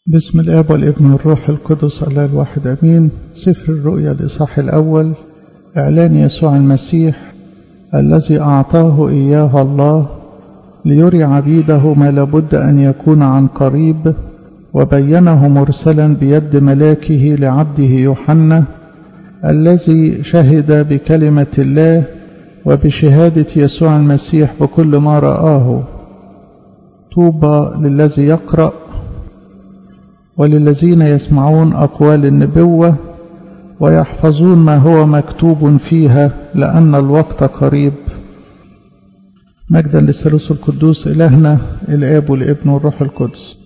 بسم الآب والابن والروح القدس الله الواحد أمين سفر الرؤيا الإصحاح الأول إعلان يسوع المسيح الذي أعطاه إياه الله ليري عبيده ما لابد أن يكون عن قريب وبينه مرسلا بيد ملاكه لعبده يوحنا الذي شهد بكلمة الله وبشهادة يسوع المسيح بكل ما رآه طوبى للذي يقرأ وللذين يسمعون أقوال النبوة ويحفظون ما هو مكتوب فيها لأن الوقت قريب مجدا للثالوث القدوس إلهنا الآب والابن والروح القدس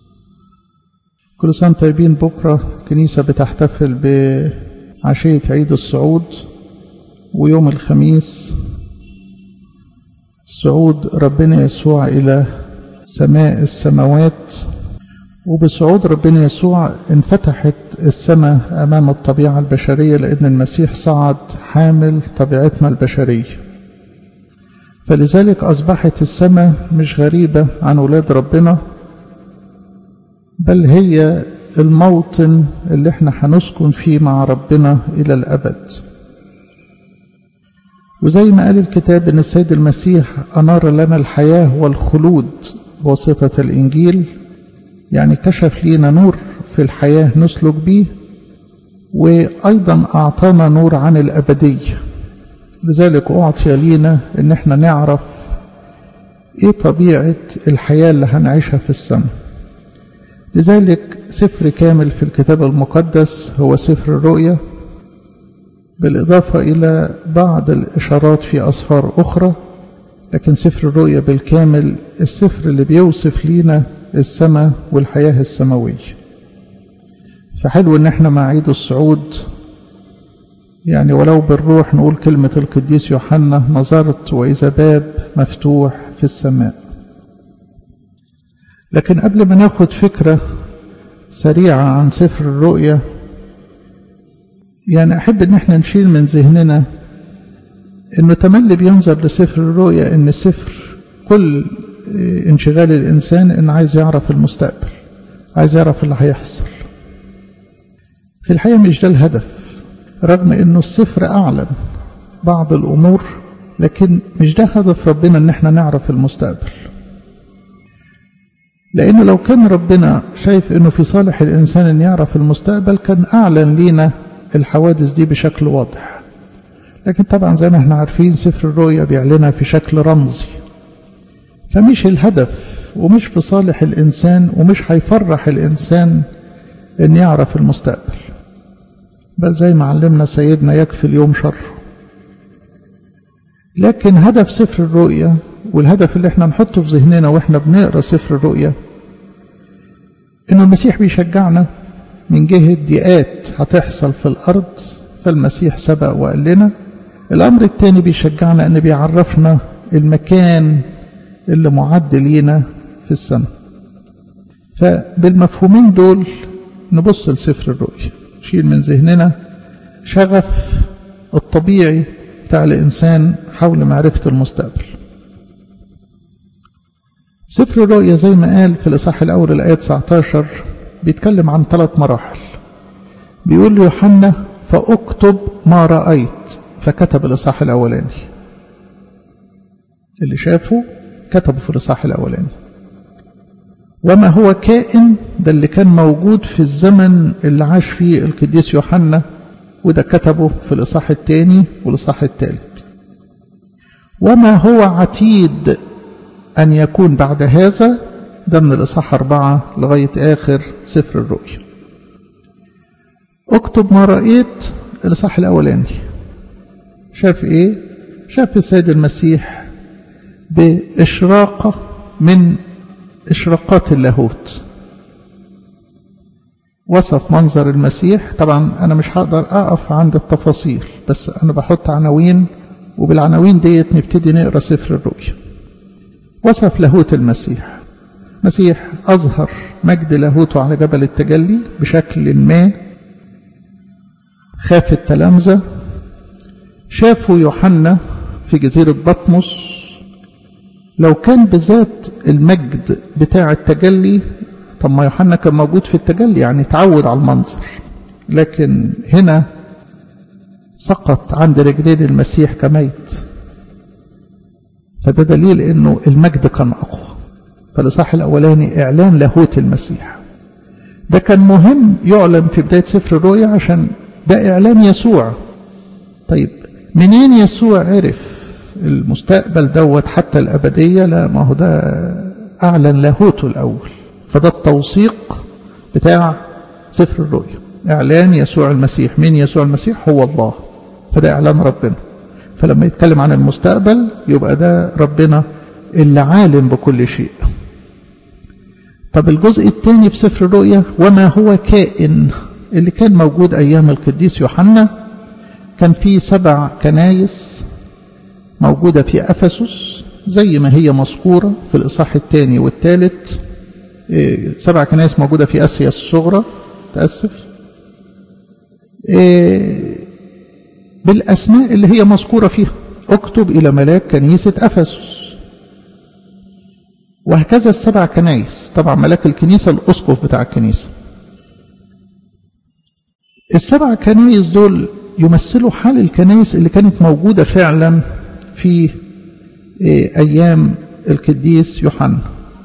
كل سنة طيبين بكرة كنيسة بتحتفل بعشية عيد الصعود ويوم الخميس صعود ربنا يسوع إلى سماء السماوات وبصعود ربنا يسوع انفتحت السماء أمام الطبيعة البشرية لأن المسيح صعد حامل طبيعتنا البشرية فلذلك أصبحت السماء مش غريبة عن ولاد ربنا بل هي الموطن اللي احنا هنسكن فيه مع ربنا إلى الأبد وزي ما قال الكتاب ان السيد المسيح انار لنا الحياه والخلود بواسطه الانجيل يعني كشف لينا نور في الحياه نسلك به وايضا اعطانا نور عن الابديه لذلك اعطي لينا ان احنا نعرف ايه طبيعه الحياه اللي هنعيشها في السماء لذلك سفر كامل في الكتاب المقدس هو سفر الرؤيا بالإضافة إلى بعض الإشارات في أسفار أخرى لكن سفر الرؤيا بالكامل السفر اللي بيوصف لينا السماء والحياة السماوية فحلو إن احنا مع عيد الصعود يعني ولو بالروح نقول كلمة القديس يوحنا نظرت وإذا باب مفتوح في السماء لكن قبل ما ناخد فكرة سريعة عن سفر الرؤيا يعني أحب إن احنا نشيل من ذهننا إنه تملي بينظر لسفر الرؤيا إن سفر كل انشغال الإنسان إن عايز يعرف المستقبل عايز يعرف اللي هيحصل في الحقيقة مش ده الهدف رغم إنه السفر أعلن بعض الأمور لكن مش ده هدف ربنا إن احنا نعرف المستقبل لأنه لو كان ربنا شايف إنه في صالح الإنسان إن يعرف المستقبل كان أعلن لينا الحوادث دي بشكل واضح لكن طبعا زي ما احنا عارفين سفر الرؤيا بيعلنها في شكل رمزي فمش الهدف ومش في صالح الإنسان ومش هيفرح الإنسان إن يعرف المستقبل بل زي ما علمنا سيدنا يكفي اليوم شر لكن هدف سفر الرؤيا والهدف اللي احنا نحطه في ذهننا واحنا بنقرا سفر الرؤيا انه المسيح بيشجعنا من جهة ضيقات هتحصل في الأرض فالمسيح سبق وقال لنا الأمر الثاني بيشجعنا أن بيعرفنا المكان اللي معد لينا في السماء فبالمفهومين دول نبص لسفر الرؤيا نشيل من ذهننا شغف الطبيعي بتاع الإنسان حول معرفة المستقبل سفر الرؤيا زي ما قال في الإصحاح الأول الآية 19 بيتكلم عن ثلاث مراحل بيقول له يوحنا فاكتب ما رأيت فكتب الإصحاح الأولاني اللي شافه كتبه في الإصحاح الأولاني وما هو كائن ده اللي كان موجود في الزمن اللي عاش فيه القديس يوحنا وده كتبه في الإصحاح الثاني والإصحاح الثالث وما هو عتيد أن يكون بعد هذا ده من الإصحاح أربعة لغاية آخر سفر الرؤيا اكتب ما رأيت الإصحاح الأولاني شاف إيه؟ شاف السيد المسيح بإشراقة من إشراقات اللاهوت وصف منظر المسيح طبعا أنا مش هقدر أقف عند التفاصيل بس أنا بحط عناوين وبالعناوين ديت نبتدي نقرأ سفر الرؤيا وصف لاهوت المسيح مسيح أظهر مجد لاهوته على جبل التجلي بشكل ما خاف التلامذة شافوا يوحنا في جزيرة بطمس لو كان بذات المجد بتاع التجلي طب ما يوحنا كان موجود في التجلي يعني تعود على المنظر لكن هنا سقط عند رجلين المسيح كميت فده دليل انه المجد كان اقوى فالاصحاح الاولاني اعلان لاهوت المسيح ده كان مهم يعلن في بدايه سفر الرؤيا عشان ده اعلان يسوع طيب منين يسوع عرف المستقبل دوت حتى الابديه لا ما هو ده اعلن لاهوته الاول فده التوثيق بتاع سفر الرؤيا اعلان يسوع المسيح مين يسوع المسيح هو الله فده اعلان ربنا فلما يتكلم عن المستقبل يبقى ده ربنا اللي عالم بكل شيء طب الجزء الثاني في سفر الرؤيا وما هو كائن اللي كان موجود أيام القديس يوحنا كان في سبع كنايس موجودة في أفسس زي ما هي مذكورة في الإصحاح الثاني والثالث سبع كنايس موجودة في آسيا الصغرى تأسف بالأسماء اللي هي مذكورة فيها اكتب إلى ملاك كنيسة أفسس وهكذا السبع كنايس طبعا ملاك الكنيسة الأسقف بتاع الكنيسة السبع كنايس دول يمثلوا حال الكنايس اللي كانت موجودة فعلا في أيام القديس يوحنا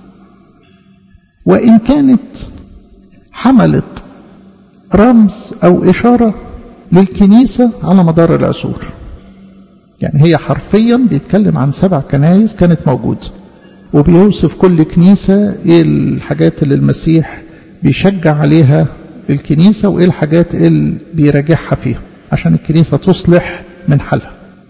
وإن كانت حملت رمز أو إشارة للكنيسة على مدار العصور يعني هي حرفيا بيتكلم عن سبع كنايس كانت موجودة وبيوصف كل كنيسة ايه الحاجات اللي المسيح بيشجع عليها الكنيسة وايه الحاجات اللي بيراجعها فيها عشان الكنيسة تصلح من حالها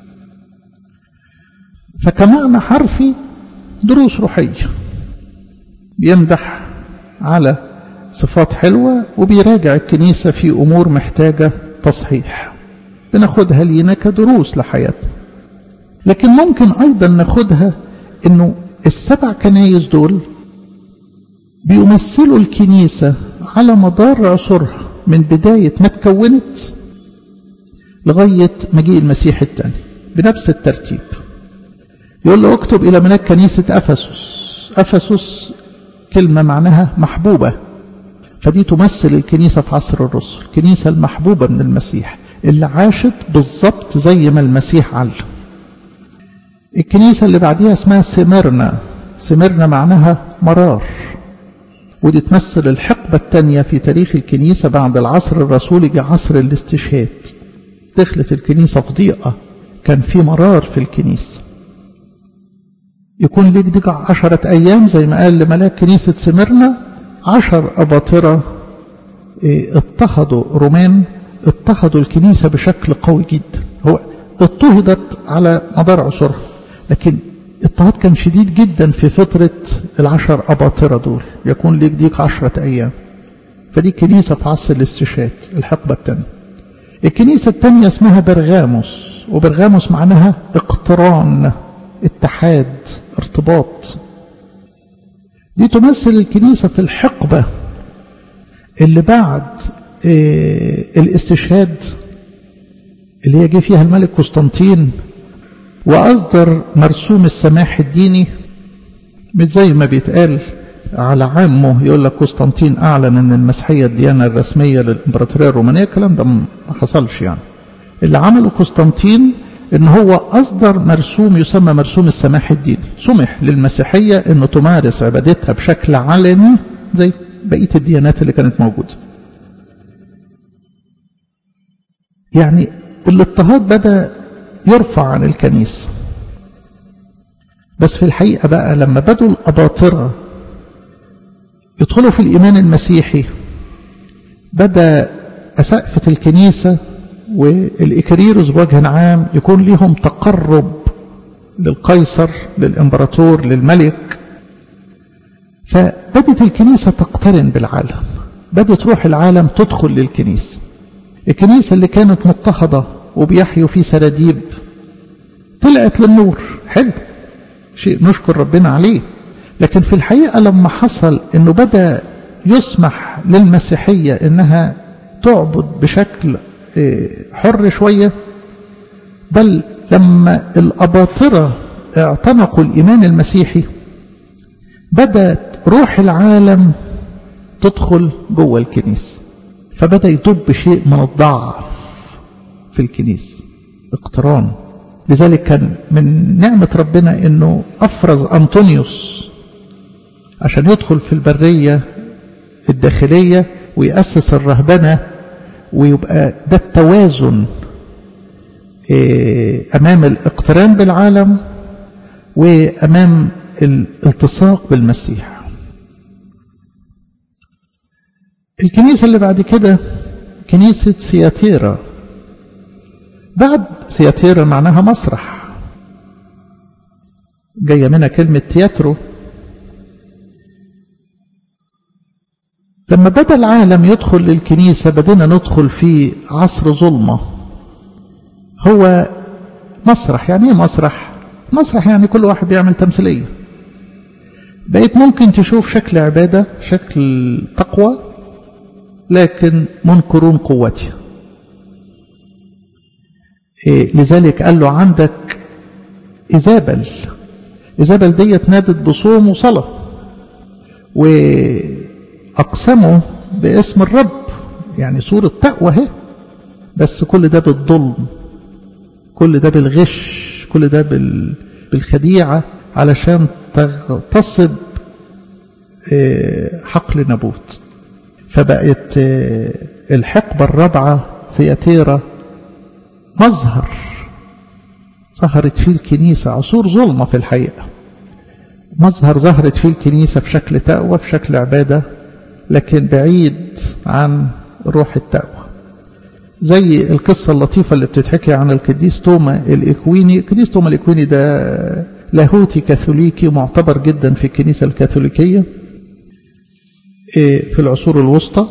فكمعنى حرفي دروس روحية بيمدح على صفات حلوة وبيراجع الكنيسة في أمور محتاجة تصحيح بناخدها لينا كدروس لحياتنا لكن ممكن أيضا ناخدها أنه السبع كنايس دول بيمثلوا الكنيسة على مدار عصورها من بداية ما تكونت لغاية مجيء المسيح الثاني بنفس الترتيب يقول له اكتب إلى ملاك كنيسة أفسس أفسس كلمة معناها محبوبة فدي تمثل الكنيسة في عصر الرسل الكنيسة المحبوبة من المسيح اللي عاشت بالظبط زي ما المسيح علم الكنيسة اللي بعديها اسمها سمرنا سمرنا معناها مرار ودي تمثل الحقبة الثانية في تاريخ الكنيسة بعد العصر الرسولي جه عصر الاستشهاد دخلت الكنيسة في ضيقة كان في مرار في الكنيسة يكون ليك ديك عشرة أيام زي ما قال لملاك كنيسة سمرنا عشر أباطرة اضطهدوا رومان اضطهدوا الكنيسة بشكل قوي جدا هو اضطهدت على مدار عصورها لكن اضطهاد كان شديد جدا في فترة العشر أباطرة دول يكون ليك ديك عشرة أيام فدي كنيسة في عصر الاستشهاد الحقبة الثانية الكنيسة الثانية اسمها برغاموس وبرغاموس معناها اقتران اتحاد ارتباط دي تمثل الكنيسة في الحقبة اللي بعد اه الاستشهاد اللي هي جه فيها الملك قسطنطين وأصدر مرسوم السماح الديني مش زي ما بيتقال على عامه يقول لك قسطنطين أعلن أن المسيحية الديانة الرسمية للإمبراطورية الرومانية الكلام ده ما حصلش يعني اللي عمله قسطنطين ان هو اصدر مرسوم يسمى مرسوم السماح الديني سمح للمسيحية انه تمارس عبادتها بشكل علني زي بقية الديانات اللي كانت موجودة يعني الاضطهاد بدأ يرفع عن الكنيسة بس في الحقيقة بقى لما بدوا الأباطرة يدخلوا في الإيمان المسيحي بدأ أسقفة الكنيسة والإكريروس بوجه عام يكون لهم تقرب للقيصر للإمبراطور للملك فبدت الكنيسة تقترن بالعالم بدت روح العالم تدخل للكنيسة الكنيسة اللي كانت مضطهدة وبيحيوا في سراديب طلعت للنور حلو شيء نشكر ربنا عليه لكن في الحقيقة لما حصل انه بدأ يسمح للمسيحية انها تعبد بشكل حر شوية بل لما الأباطرة اعتنقوا الإيمان المسيحي بدأت روح العالم تدخل جوه الكنيسة فبدأ يدب شيء من الضعف في الكنيسة اقتران لذلك كان من نعمة ربنا انه افرز انطونيوس عشان يدخل في البرية الداخلية ويأسس الرهبنة ويبقى ده التوازن امام الاقتران بالعالم وامام الالتصاق بالمسيح الكنيسة اللي بعد كده كنيسة سياتيرا بعد سياتيرا معناها مسرح جاية منها كلمة تياترو لما بدأ العالم يدخل للكنيسة بدنا ندخل في عصر ظلمة هو مسرح يعني ايه مسرح مسرح يعني كل واحد بيعمل تمثيلية بقيت ممكن تشوف شكل عبادة شكل تقوى لكن منكرون قوتها إيه لذلك قال له عندك إزابل إزابل ديت نادت بصوم وصلاة وأقسموا باسم الرب يعني صورة تقوى اهي بس كل ده بالظلم كل ده بالغش كل ده بال... بالخديعة علشان تغتصب حقل نبوت فبقت الحقبة الرابعة ثياتيرا مظهر ظهرت فيه الكنيسة عصور ظلمة في الحقيقة مظهر ظهرت فيه الكنيسة في شكل تقوى في شكل عبادة لكن بعيد عن روح التقوى زي القصة اللطيفة اللي بتتحكي عن القديس توما الإكويني القديس توما الإكويني ده لاهوتي كاثوليكي معتبر جدا في الكنيسة الكاثوليكية في العصور الوسطى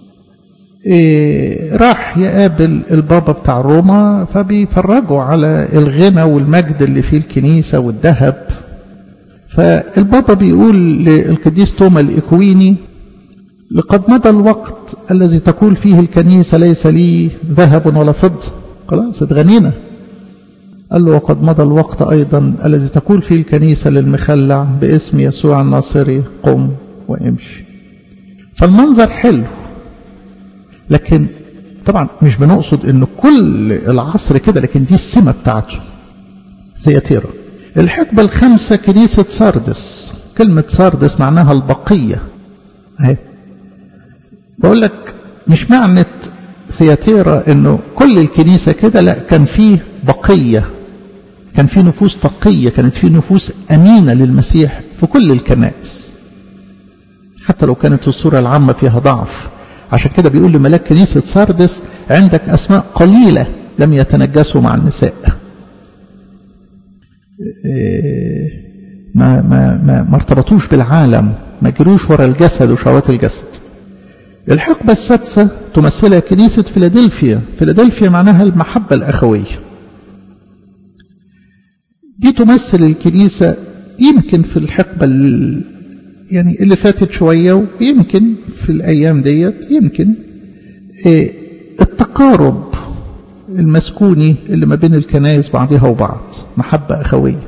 راح يقابل البابا بتاع روما فبيفرجوا على الغنى والمجد اللي فيه الكنيسة والذهب فالبابا بيقول للقديس توما الإكويني لقد مضى الوقت الذي تقول فيه الكنيسة ليس لي ذهب ولا فضة خلاص اتغنينا قال له وقد مضى الوقت أيضا الذي تقول فيه الكنيسة للمخلع باسم يسوع الناصري قم وامشي فالمنظر حلو لكن طبعا مش بنقصد ان كل العصر كده لكن دي السمة بتاعته ثياتيرا الحقبة الخامسة كنيسة ساردس كلمة ساردس معناها البقية اهي بقول لك مش معنى ثياتيرا انه كل الكنيسة كده لا كان فيه بقية كان فيه نفوس تقية كانت فيه نفوس أمينة للمسيح في كل الكنائس حتى لو كانت الصورة العامة فيها ضعف عشان كده بيقول لملاك كنيسة ساردس عندك أسماء قليلة لم يتنجسوا مع النساء ما, ما, ما, ما ارتبطوش بالعالم ما جروش ورا الجسد وشهوات الجسد الحقبة السادسة تمثلها كنيسة فيلادلفيا فيلادلفيا معناها المحبة الأخوية دي تمثل الكنيسة يمكن في الحقبة يعني اللي فاتت شوية ويمكن في الأيام ديت يمكن التقارب المسكوني اللي ما بين الكنائس بعضها وبعض محبة أخوية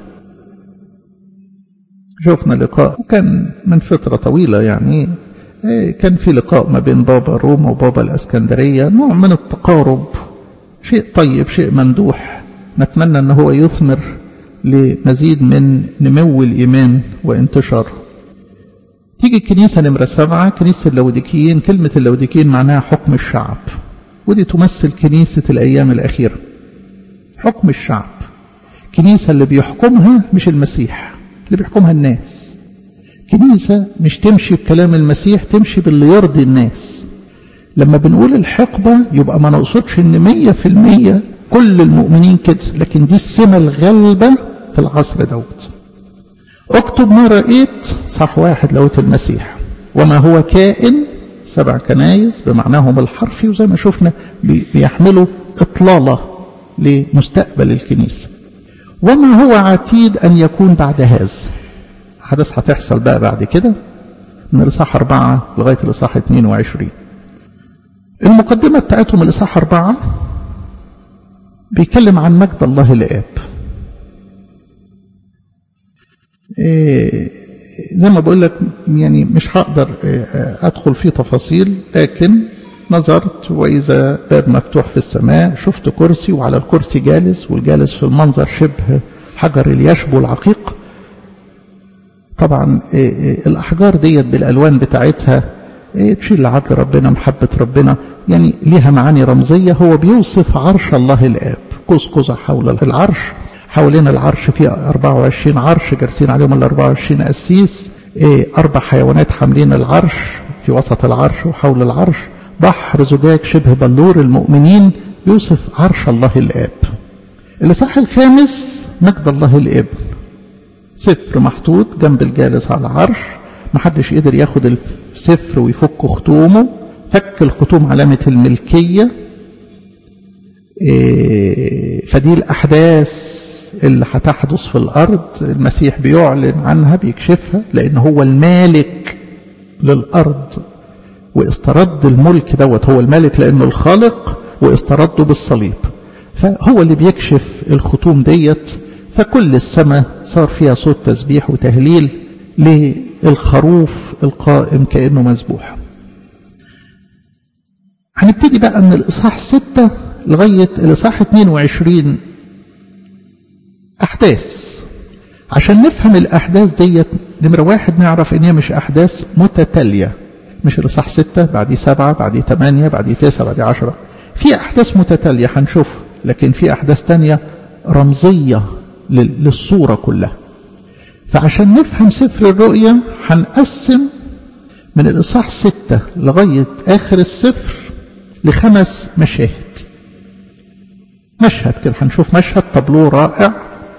شفنا لقاء وكان من فترة طويلة يعني كان في لقاء ما بين بابا روما وبابا الأسكندرية نوع من التقارب شيء طيب شيء ممدوح نتمنى أن هو يثمر لمزيد من نمو الإيمان وانتشاره تيجي الكنيسة نمرة سبعة كنيسة اللوديكيين كلمة اللوديكيين معناها حكم الشعب ودي تمثل كنيسة الأيام الأخيرة حكم الشعب كنيسة اللي بيحكمها مش المسيح اللي بيحكمها الناس كنيسة مش تمشي بكلام المسيح تمشي باللي يرضي الناس لما بنقول الحقبة يبقى ما نقصدش ان مية في المية كل المؤمنين كده لكن دي السمة الغالبة في العصر دوت اكتب ما رأيت صح واحد لوت المسيح وما هو كائن سبع كنايس بمعناهم الحرفي وزي ما شفنا بيحملوا إطلالة لمستقبل الكنيسة وما هو عتيد أن يكون بعد هذا حدث هتحصل بقى بعد كده من الإصحاح أربعة لغاية الإصحاح 22 المقدمة بتاعتهم الإصحاح أربعة بيتكلم عن مجد الله الآب زي ما بقول لك يعني مش هقدر أدخل في تفاصيل لكن نظرت وإذا باب مفتوح في السماء شفت كرسي وعلى الكرسي جالس والجالس في المنظر شبه حجر اليشب العقيق طبعا الأحجار ديت بالألوان بتاعتها تشيل لعدل ربنا محبة ربنا يعني ليها معاني رمزية هو بيوصف عرش الله الآب قوس قزح حول العرش حوالين العرش في 24 عرش جالسين عليهم ال 24 قسيس أربع حيوانات حاملين العرش في وسط العرش وحول العرش بحر زجاج شبه بلور المؤمنين يوصف عرش الله الآب الإصحاح الخامس مجد الله الابن سفر محطوط جنب الجالس على العرش محدش قدر ياخد السفر ويفك ختومه فك الختوم علامة الملكية فدي الأحداث اللي هتحدث في الأرض المسيح بيعلن عنها بيكشفها لأن هو المالك للأرض واسترد الملك دوت هو الملك لأنه الخالق واسترده بالصليب فهو اللي بيكشف الختوم ديت فكل السماء صار فيها صوت تسبيح وتهليل للخروف القائم كأنه مذبوح هنبتدي بقى من الإصحاح 6 لغاية الإصحاح 22 أحداث عشان نفهم الأحداث ديت نمرة واحد نعرف إن هي مش أحداث متتالية مش الإصحاح 6 بعديه 7 بعديه 8 بعديه 9 بعديه 10 في أحداث متتالية هنشوف لكن في أحداث تانية رمزية للصورة كلها فعشان نفهم سفر الرؤيا هنقسم من الإصحاح 6 لغاية آخر السفر لخمس مشاهد مشهد كده هنشوف مشهد طابلوه رائع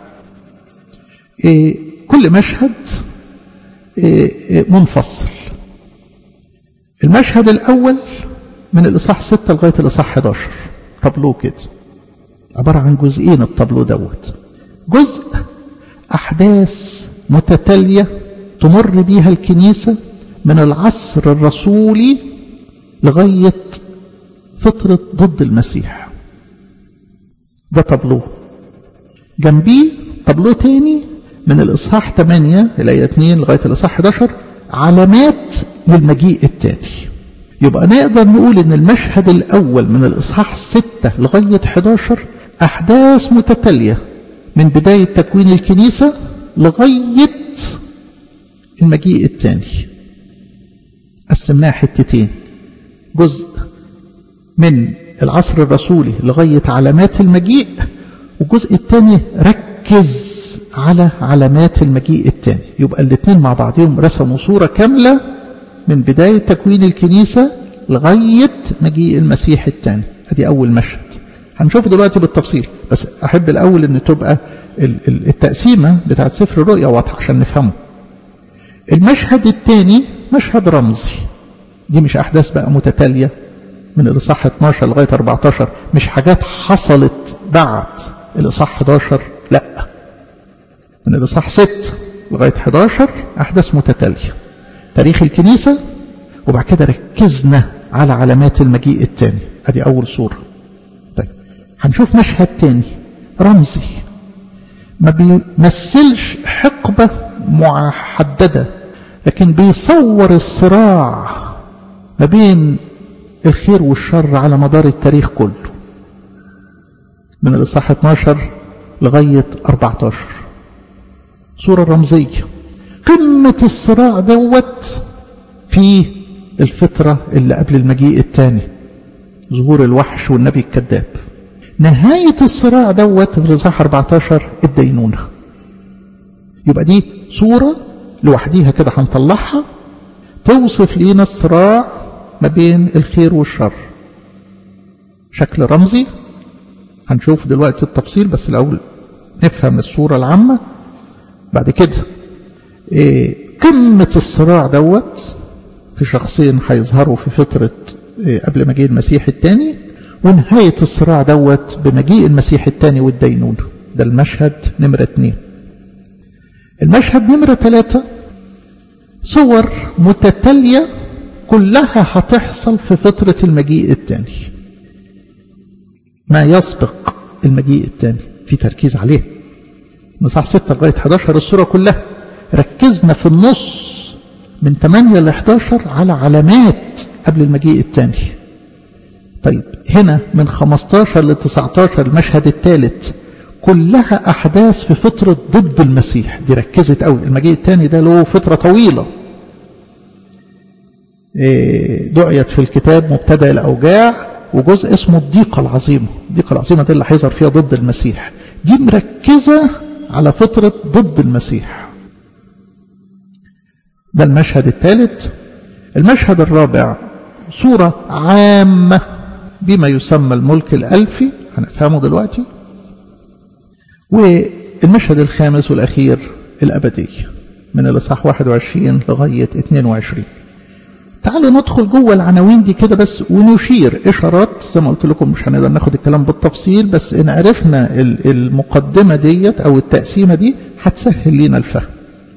إيه كل مشهد إيه منفصل المشهد الأول من الإصحاح 6 لغاية الإصحاح 11 طابلوه كده عبارة عن جزئين الطابلوه دوت جزء أحداث متتالية تمر بيها الكنيسة من العصر الرسولي لغاية فترة ضد المسيح ده طابلوه جنبيه طابلوه تاني من الإصحاح 8 الآية 2 لغاية الإصحاح 11 علامات للمجيء التاني يبقى نقدر نقول ان المشهد الأول من الإصحاح 6 لغاية 11 أحداث متتالية من بداية تكوين الكنيسة لغاية المجيء الثاني قسمناها حتتين جزء من العصر الرسولي لغاية علامات المجيء والجزء الثاني ركز على علامات المجيء الثاني يبقى الاثنين مع بعضهم رسموا صورة كاملة من بداية تكوين الكنيسة لغاية مجيء المسيح الثاني ادي أول مشهد هنشوف دلوقتي بالتفصيل بس أحب الأول أن تبقى التقسيمة بتاعت سفر الرؤيا واضحة عشان نفهمه المشهد الثاني مشهد رمزي دي مش أحداث بقى متتالية من الإصحاح 12 لغاية 14 مش حاجات حصلت بعد الإصحاح 11 لا من الإصحاح 6 لغاية 11 أحداث متتالية تاريخ الكنيسة وبعد كده ركزنا على علامات المجيء الثاني ادي أول صورة طيب هنشوف مشهد تاني رمزي ما بيمثلش حقبة محددة لكن بيصور الصراع ما بين الخير والشر على مدار التاريخ كله من الإصحاح 12 لغاية 14 صورة رمزية قمة الصراع دوت في الفترة اللي قبل المجيء الثاني ظهور الوحش والنبي الكذاب نهاية الصراع دوت في الإصحاح 14 الدينونة يبقى دي صورة لوحديها كده هنطلعها توصف لينا الصراع ما بين الخير والشر شكل رمزي هنشوف دلوقتي التفصيل بس الأول نفهم الصورة العامة بعد كده إيه قمة الصراع دوت في شخصين هيظهروا في فترة إيه قبل مجيء المسيح الثاني ونهاية الصراع دوت بمجيء المسيح الثاني والدينونة ده المشهد نمرة اثنين المشهد نمرة ثلاثة صور متتالية كلها هتحصل في فترة المجيء الثاني ما يسبق المجيء الثاني في تركيز عليه من صح 6 لغاية 11 الصورة كلها ركزنا في النص من 8 ل 11 على علامات قبل المجيء الثاني طيب هنا من 15 ل 19 المشهد الثالث كلها أحداث في فترة ضد المسيح دي ركزت قوي المجيء الثاني ده له فترة طويلة دعيت في الكتاب مبتدأ الأوجاع وجزء اسمه الضيقة العظيمة الضيقة العظيمة دي اللي هيظهر فيها ضد المسيح دي مركزة على فترة ضد المسيح ده المشهد الثالث المشهد الرابع صورة عامة بما يسمى الملك الألفي هنفهمه دلوقتي والمشهد الخامس والأخير الأبدي من الإصحاح 21 لغاية 22 تعالوا ندخل جوه العناوين دي كده بس ونشير إشارات زي ما قلت لكم مش هنقدر ناخد الكلام بالتفصيل بس إن عرفنا المقدمة ديت أو التقسيمة دي هتسهل لنا الفهم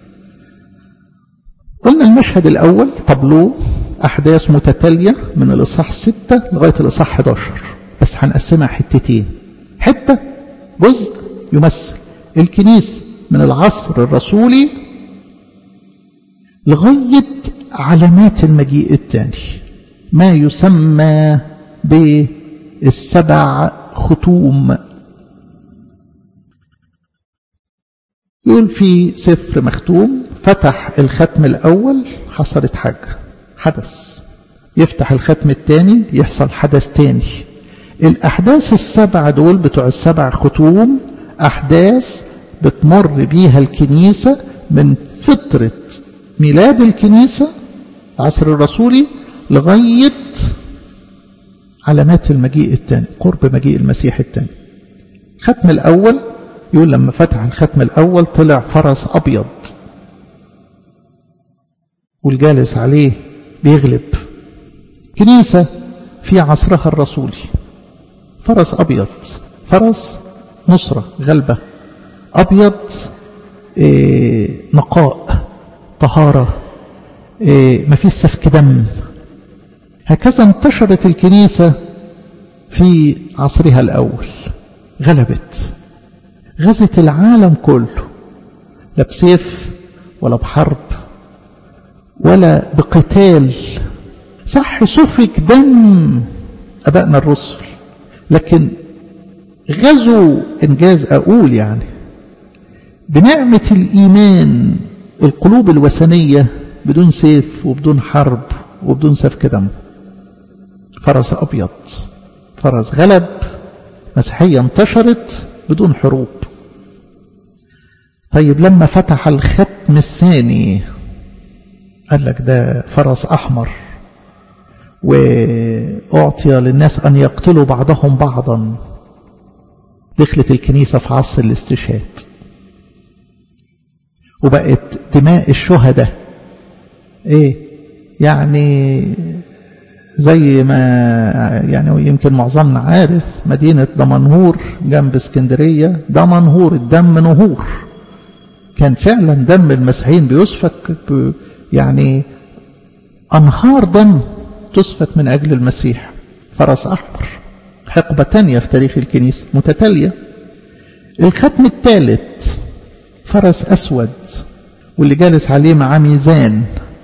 قلنا المشهد الأول طبلو أحداث متتالية من الإصحاح 6 لغاية الإصحاح 11 بس هنقسمها حتتين حتة جزء يمثل الكنيسة من العصر الرسولي لغاية علامات المجيء الثاني ما يسمى بالسبع ختوم يقول في سفر مختوم فتح الختم الأول حصلت حاجة حدث يفتح الختم الثاني يحصل حدث تاني الأحداث السبع دول بتوع السبع ختوم أحداث بتمر بيها الكنيسة من فترة ميلاد الكنيسة العصر الرسولي لغاية علامات المجيء الثاني قرب مجيء المسيح الثاني الختم الأول يقول لما فتح الختم الأول طلع فرس أبيض والجالس عليه بيغلب كنيسة في عصرها الرسولي فرس أبيض فرس نصرة غلبة أبيض إيه نقاء طهارة إيه ما فيش سفك دم هكذا انتشرت الكنيسة في عصرها الأول غلبت غزت العالم كله لا بسيف ولا بحرب ولا بقتال صح سفك دم أبائنا الرسل لكن غزوا إنجاز أقول يعني بنعمة الإيمان القلوب الوثنية بدون سيف وبدون حرب وبدون سفك دم فرس أبيض فرس غلب مسيحية انتشرت بدون حروب طيب لما فتح الختم الثاني قال لك ده فرس أحمر وأعطي للناس أن يقتلوا بعضهم بعضا دخلت الكنيسة في عصر الاستشهاد وبقت دماء الشهداء ايه يعني زي ما يعني يمكن معظمنا عارف مدينة دمنهور جنب اسكندرية دمنهور الدم نهور كان فعلا دم المسيحيين بيسفك يعني أنهار دم تسفك من أجل المسيح فرس أحمر حقبة تانية في تاريخ الكنيسة متتالية الختم الثالث فرس أسود واللي جالس عليه معاه ميزان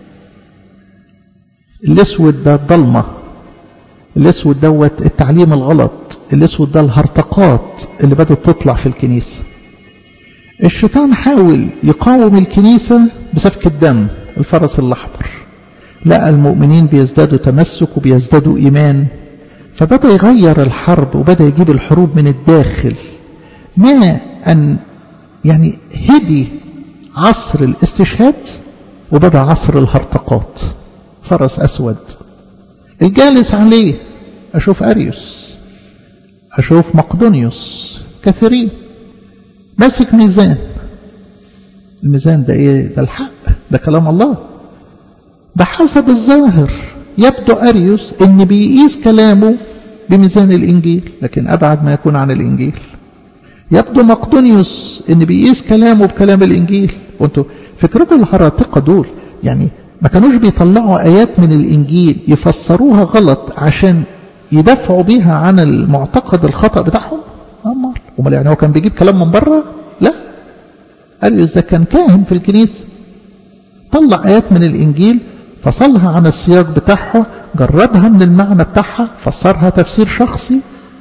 الأسود ده الضلمة الأسود دوت التعليم الغلط الأسود ده الهرطقات اللي بدأت تطلع في الكنيسة الشيطان حاول يقاوم الكنيسة بسفك الدم الفرس الأحمر لقى المؤمنين بيزدادوا تمسك وبيزدادوا إيمان فبدأ يغير الحرب وبدأ يجيب الحروب من الداخل ما أن يعني هدي عصر الاستشهاد وبدأ عصر الهرطقات فرس أسود الجالس عليه أشوف أريوس أشوف مقدونيوس كثيرين ماسك ميزان الميزان ده إيه ده الحق ده كلام الله بحسب الظاهر يبدو أريوس إن بيقيس كلامه بميزان الإنجيل لكن أبعد ما يكون عن الإنجيل يبدو مقدونيوس إن بيقيس كلامه بكلام الإنجيل وانتوا فكركم الهراطقة دول يعني ما كانوش بيطلعوا آيات من الإنجيل يفسروها غلط عشان يدافعوا بيها عن المعتقد الخطأ بتاعهم أمال أمال يعني هو كان بيجيب كلام من بره لا أريوس ده كان كاهن في الكنيسة طلع آيات من الإنجيل فصلها عن السياق بتاعها جردها من المعنى بتاعها فسرها تفسير شخصي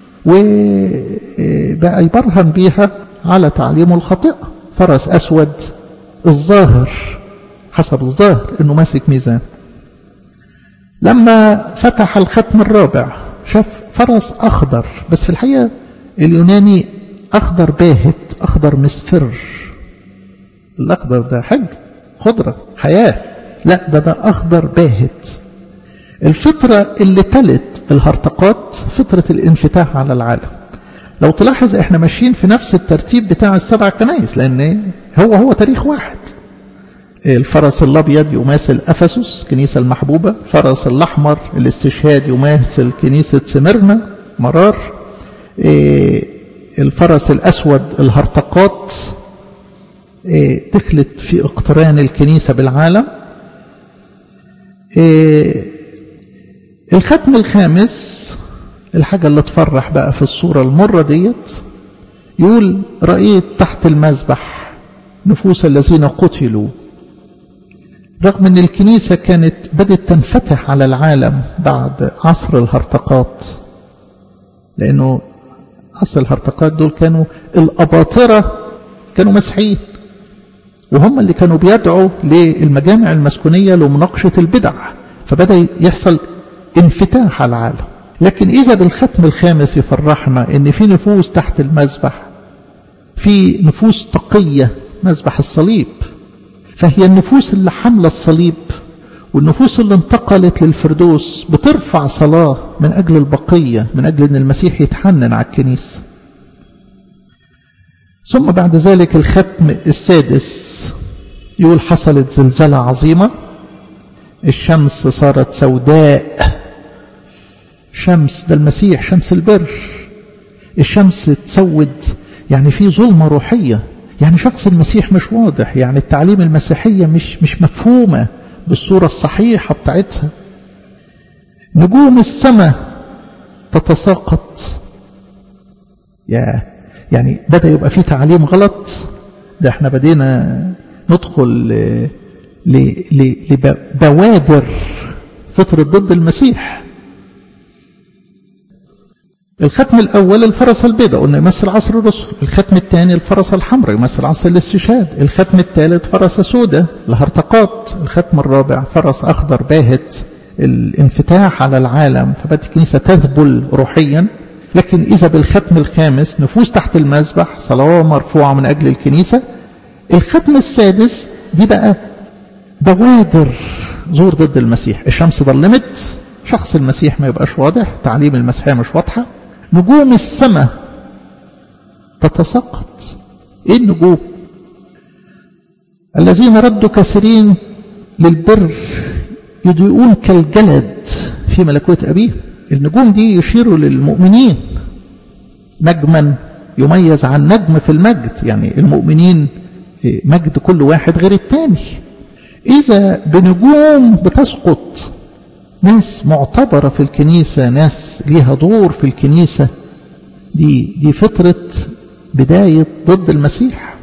وبقى يبرهن بيها على تعليمه الخاطئة فرس أسود الظاهر حسب الظاهر انه ماسك ميزان لما فتح الختم الرابع شاف فرس اخضر بس في الحقيقة اليوناني اخضر باهت اخضر مصفر الاخضر ده حلو خضرة حياة لا ده ده اخضر باهت الفطرة اللي تلت الهرطقات فطرة الانفتاح على العالم لو تلاحظ احنا ماشيين في نفس الترتيب بتاع السبع كنايس لان هو هو تاريخ واحد الفرس الابيض يماثل افسس كنيسه المحبوبه الفرس الاحمر الاستشهاد يماثل كنيسه سمرنا مرار الفرس الاسود الهرطقات دخلت في اقتران الكنيسه بالعالم الختم الخامس الحاجة اللي تفرح بقى في الصورة المرة ديت يقول رأيت تحت المذبح نفوس الذين قتلوا رغم ان الكنيسة كانت بدأت تنفتح على العالم بعد عصر الهرطقات لانه عصر الهرطقات دول كانوا الاباطرة كانوا مسيحيين وهم اللي كانوا بيدعوا للمجامع المسكونية لمناقشة البدع فبدأ يحصل انفتاح على العالم لكن إذا بالختم الخامس يفرحنا إن في نفوس تحت المذبح في نفوس تقية مذبح الصليب فهي النفوس اللي حاملة الصليب والنفوس اللي انتقلت للفردوس بترفع صلاة من أجل البقية من أجل أن المسيح يتحنن على الكنيسة ثم بعد ذلك الختم السادس يقول حصلت زلزلة عظيمة الشمس صارت سوداء شمس ده المسيح شمس البر الشمس تسود يعني في ظلمة روحية يعني شخص المسيح مش واضح يعني التعليم المسيحية مش مش مفهومة بالصورة الصحيحة بتاعتها نجوم السماء تتساقط يا يعني بدأ يبقى في تعليم غلط ده احنا بدينا ندخل لبوادر فطرة ضد المسيح الختم الأول الفرس البيضاء قلنا يمثل عصر الرسل الختم الثاني الفرس الحمراء يمثل عصر الاستشهاد الختم الثالث فرس سوداء الهرطقات الختم الرابع فرس أخضر باهت الانفتاح على العالم فبدأت الكنيسة تذبل روحيا لكن إذا بالختم الخامس نفوس تحت المذبح صلوات مرفوعة من أجل الكنيسة الختم السادس دي بقى بوادر زور ضد المسيح الشمس ظلمت شخص المسيح ما يبقاش واضح تعليم المسيحية مش واضحة نجوم السماء تتساقط ايه النجوم الذين ردوا كثيرين للبر يضيئون كالجلد في ملكوت أبيه النجوم دي يشيروا للمؤمنين نجما يميز عن نجم في المجد يعني المؤمنين مجد كل واحد غير التاني إذا بنجوم بتسقط ناس معتبرة في الكنيسة ناس ليها دور في الكنيسة دي, دي فطرة بداية ضد المسيح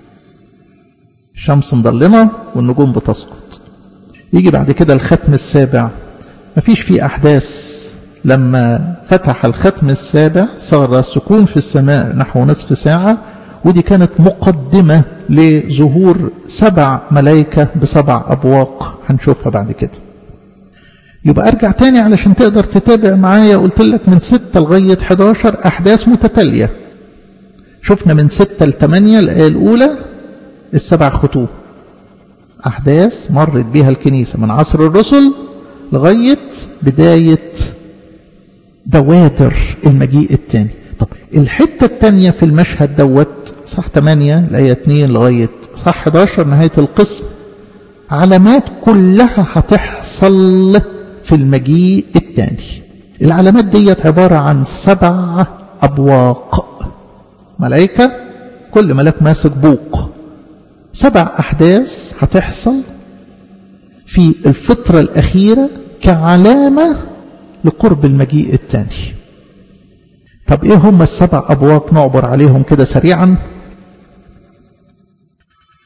الشمس مظلمة والنجوم بتسقط يجي بعد كده الختم السابع مفيش فيه أحداث لما فتح الختم السابع صار سكون في السماء نحو نصف ساعة ودي كانت مقدمة لظهور سبع ملائكة بسبع أبواق هنشوفها بعد كده يبقى أرجع تاني علشان تقدر تتابع معايا قلت لك من 6 لغاية 11 أحداث متتالية شفنا من 6 ل 8 الآية الأولى السبع ختوم أحداث مرت بها الكنيسة من عصر الرسل لغاية بداية بوادر المجيء الثاني طب الحتة الثانية في المشهد دوت صح 8 الآية 2 لغاية صح 11 نهاية القسم علامات كلها هتحصل في المجيء الثاني العلامات ديت عبارة عن سبع أبواق ملائكة كل ملاك ماسك بوق سبع أحداث هتحصل في الفترة الأخيرة كعلامة لقرب المجيء الثاني طب ايه هم السبع ابواق نعبر عليهم كده سريعا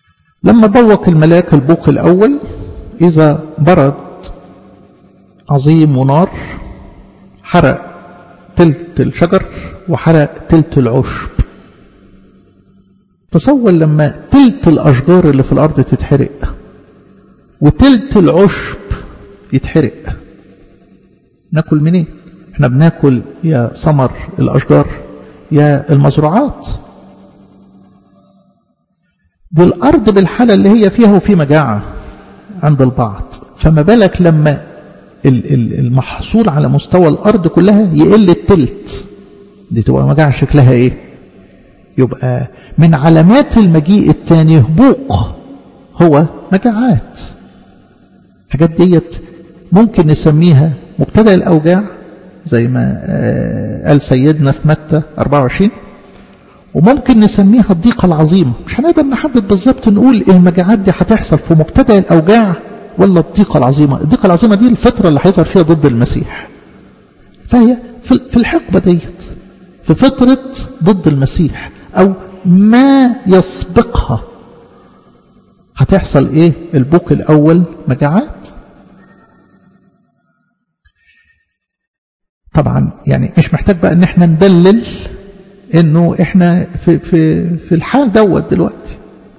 لما بوق الملاك البوق الأول إذا برد عظيم ونار حرق تلت الشجر وحرق تلت العشب تصور لما تلت الأشجار اللي في الأرض تتحرق وتلت العشب يتحرق ناكل منين احنا بناكل يا ثمر الأشجار يا المزروعات دي الأرض بالحالة اللي هي فيها وفي مجاعة عند البعض فما بالك لما المحصول على مستوى الأرض كلها يقل التلت دي تبقى مجاعة شكلها ايه يبقى من علامات المجيء الثاني هبوق هو مجاعات الحاجات ديت ممكن نسميها مبتدا الأوجاع زي ما قال سيدنا في متى 24 وممكن نسميها الضيقة العظيمة مش هنقدر نحدد بالظبط نقول المجاعات دي هتحصل في مبتدا الأوجاع ولا الضيقة العظيمة الضيقة العظيمة دي الفترة اللي هيظهر فيها ضد المسيح فهي في الحقبة ديت في فترة ضد المسيح أو ما يسبقها هتحصل ايه البوك الأول مجاعات طبعا يعني مش محتاج بقى ان احنا ندلل انه احنا في, في, في الحال دوت دلوقتي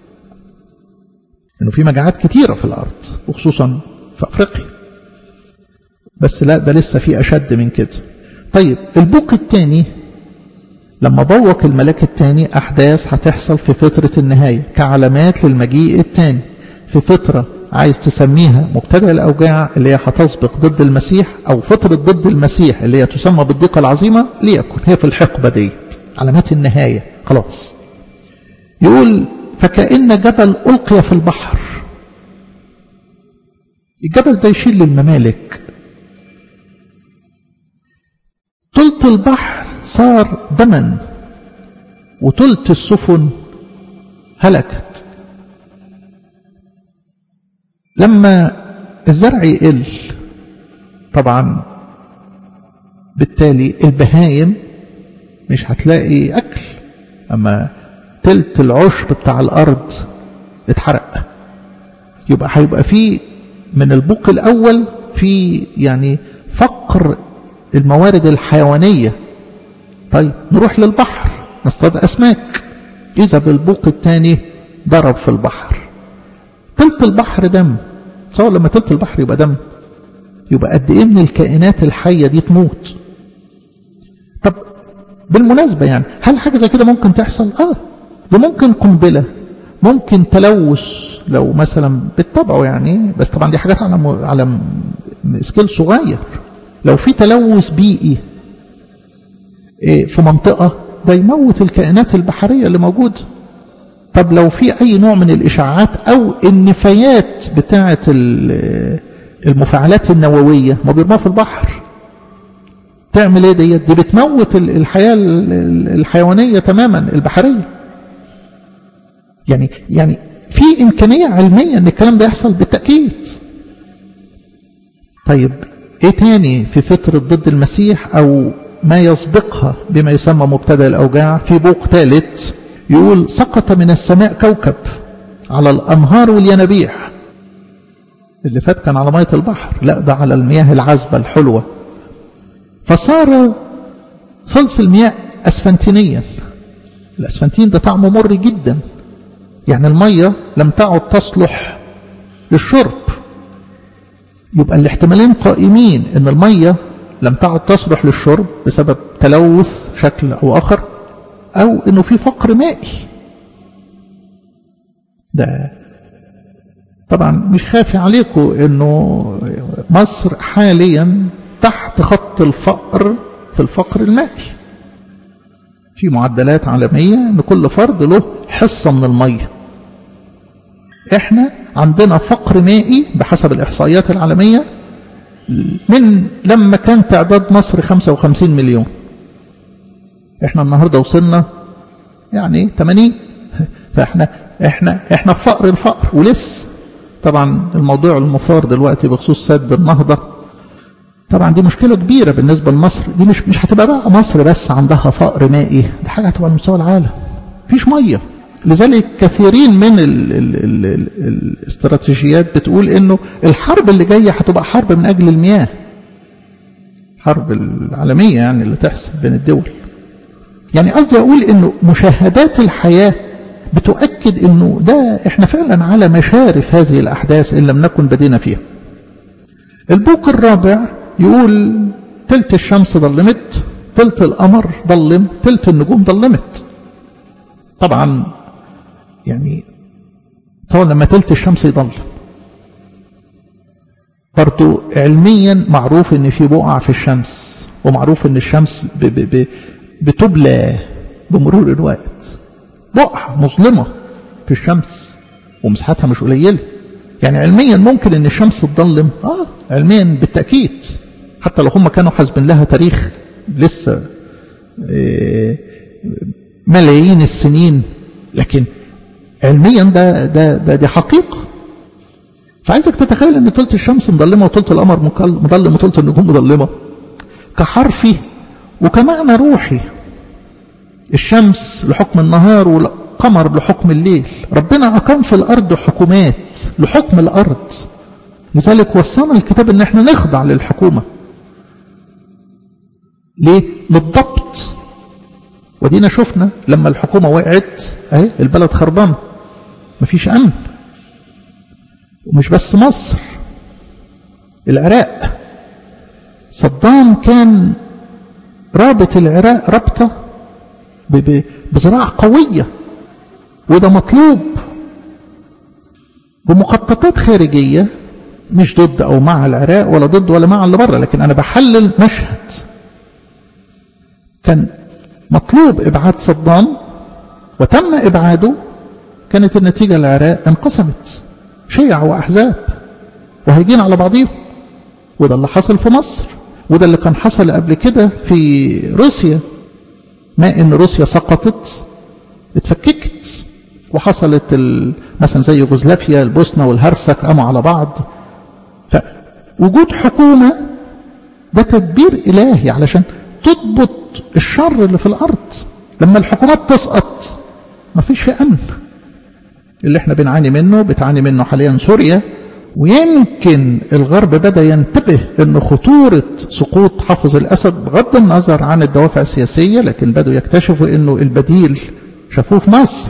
انه في مجاعات كتيرة في الارض وخصوصا في افريقيا بس لا ده لسه في اشد من كده طيب البوك الثاني لما بوق الملاك الثاني احداث هتحصل في فترة النهاية كعلامات للمجيء الثاني في فترة عايز تسميها مبتدأ الأوجاع اللي هي هتسبق ضد المسيح أو فترة ضد المسيح اللي هي تسمى بالضيقة العظيمة ليكن هي في الحقبة ديت علامات النهاية خلاص يقول فكأن جبل ألقي في البحر الجبل ده يشيل للممالك تلت البحر صار دما وتلت السفن هلكت لما الزرع يقل طبعا بالتالي البهايم مش هتلاقي أكل أما تلت العشب بتاع الأرض اتحرق يبقى هيبقى في من البوق الأول في يعني فقر الموارد الحيوانية طيب نروح للبحر نصطاد أسماك إذا بالبوق الثاني ضرب في البحر تلت البحر دم تصور لما تلت البحر يبقى دم يبقى قد ايه من الكائنات الحية دي تموت طب بالمناسبة يعني هل حاجة زي كده ممكن تحصل اه ده ممكن قنبلة ممكن تلوث لو مثلا بالطبع يعني بس طبعا دي حاجات على م... على م... سكيل صغير لو في تلوث بيئي في منطقة ده يموت الكائنات البحرية اللي موجودة طب لو في أي نوع من الإشعاعات أو النفايات بتاعة المفاعلات النووية ما بيرموها في البحر تعمل ايه ديت دي بتموت الحياة الحيوانية تماما البحرية يعني يعني في إمكانية علمية أن الكلام ده يحصل بالتأكيد طيب ايه تاني في فترة ضد المسيح أو ما يسبقها بما يسمى مبتدا الأوجاع في بوق ثالث يقول سقط من السماء كوكب على الأنهار والينابيع اللي فات كان على مية البحر لا ده على المياه العذبة الحلوة فصار صلص المياه أسفنتينيا الأسفنتين ده طعمه مر جدا يعني المية لم تعد تصلح للشرب يبقى الاحتمالين قائمين ان المية لم تعد تصلح للشرب بسبب تلوث شكل او اخر او انه في فقر مائي ده طبعا مش خافي عليكم انه مصر حاليا تحت خط الفقر في الفقر المائي في معدلات عالمية ان كل فرد له حصة من المية احنا عندنا فقر مائي بحسب الاحصائيات العالمية من لما كان تعداد مصر 55 مليون احنا النهاردة وصلنا يعني 80 فاحنا احنا احنا في فقر الفقر ولسه طبعا الموضوع المثار دلوقتي بخصوص سد النهضة طبعا دي مشكلة كبيرة بالنسبة لمصر دي مش مش هتبقى بقى مصر بس عندها فقر مائي دي حاجة هتبقى على مستوى العالم مفيش مية لذلك كثيرين من ال ال ال ال الاستراتيجيات بتقول انه الحرب اللي جايه هتبقى حرب من اجل المياه حرب العالميه يعني اللي تحصل بين الدول يعني قصدي اقول انه مشاهدات الحياه بتؤكد انه ده احنا فعلا على مشارف هذه الاحداث ان لم نكن بدينا فيها البوق الرابع يقول تلت الشمس ظلمت تلت القمر ظلم تلت النجوم ظلمت طبعا يعني طبعا لما تلت الشمس يضل برضو علميا معروف ان في بقع في الشمس ومعروف ان الشمس ب ب ب بتبلى بمرور الوقت بقعة مظلمة في الشمس ومساحتها مش قليلة يعني علميا ممكن ان الشمس تضلم اه علميا بالتأكيد حتى لو هم كانوا حاسبين لها تاريخ لسه إيه ملايين السنين لكن علميا ده ده ده دي حقيقه فعايزك تتخيل ان طولة الشمس مظلمه وطولة القمر مظلم وطولة النجوم مظلمه كحرفي وكمعنى روحي الشمس لحكم النهار والقمر لحكم الليل ربنا أقام في الأرض حكومات لحكم الأرض لذلك وصانا الكتاب ان احنا نخضع للحكومة ليه؟ للضبط ودينا شفنا لما الحكومة وقعت اهي البلد خربانة مفيش أمن ومش بس مصر العراق صدام كان رابط العراق رابطة بزراعة قوية وده مطلوب بمخططات خارجية مش ضد أو مع العراق ولا ضد ولا مع اللي بره لكن أنا بحلل مشهد كان مطلوب إبعاد صدام وتم إبعاده كانت النتيجة العراق انقسمت شيع وأحزاب وهيجين على بعضهم وده اللي حصل في مصر وده اللي كان حصل قبل كده في روسيا ما ان روسيا سقطت اتفككت وحصلت مثلا زي يوغوسلافيا البوسنة والهرسك قاموا على بعض فوجود حكومة ده تدبير إلهي علشان تضبط الشر اللي في الأرض لما الحكومات تسقط ما فيش في أمن اللي احنا بنعاني منه بتعاني منه حاليا سوريا ويمكن الغرب بدأ ينتبه أن خطورة سقوط حافظ الأسد بغض النظر عن الدوافع السياسية لكن بدأوا يكتشفوا أنه البديل شافوه في مصر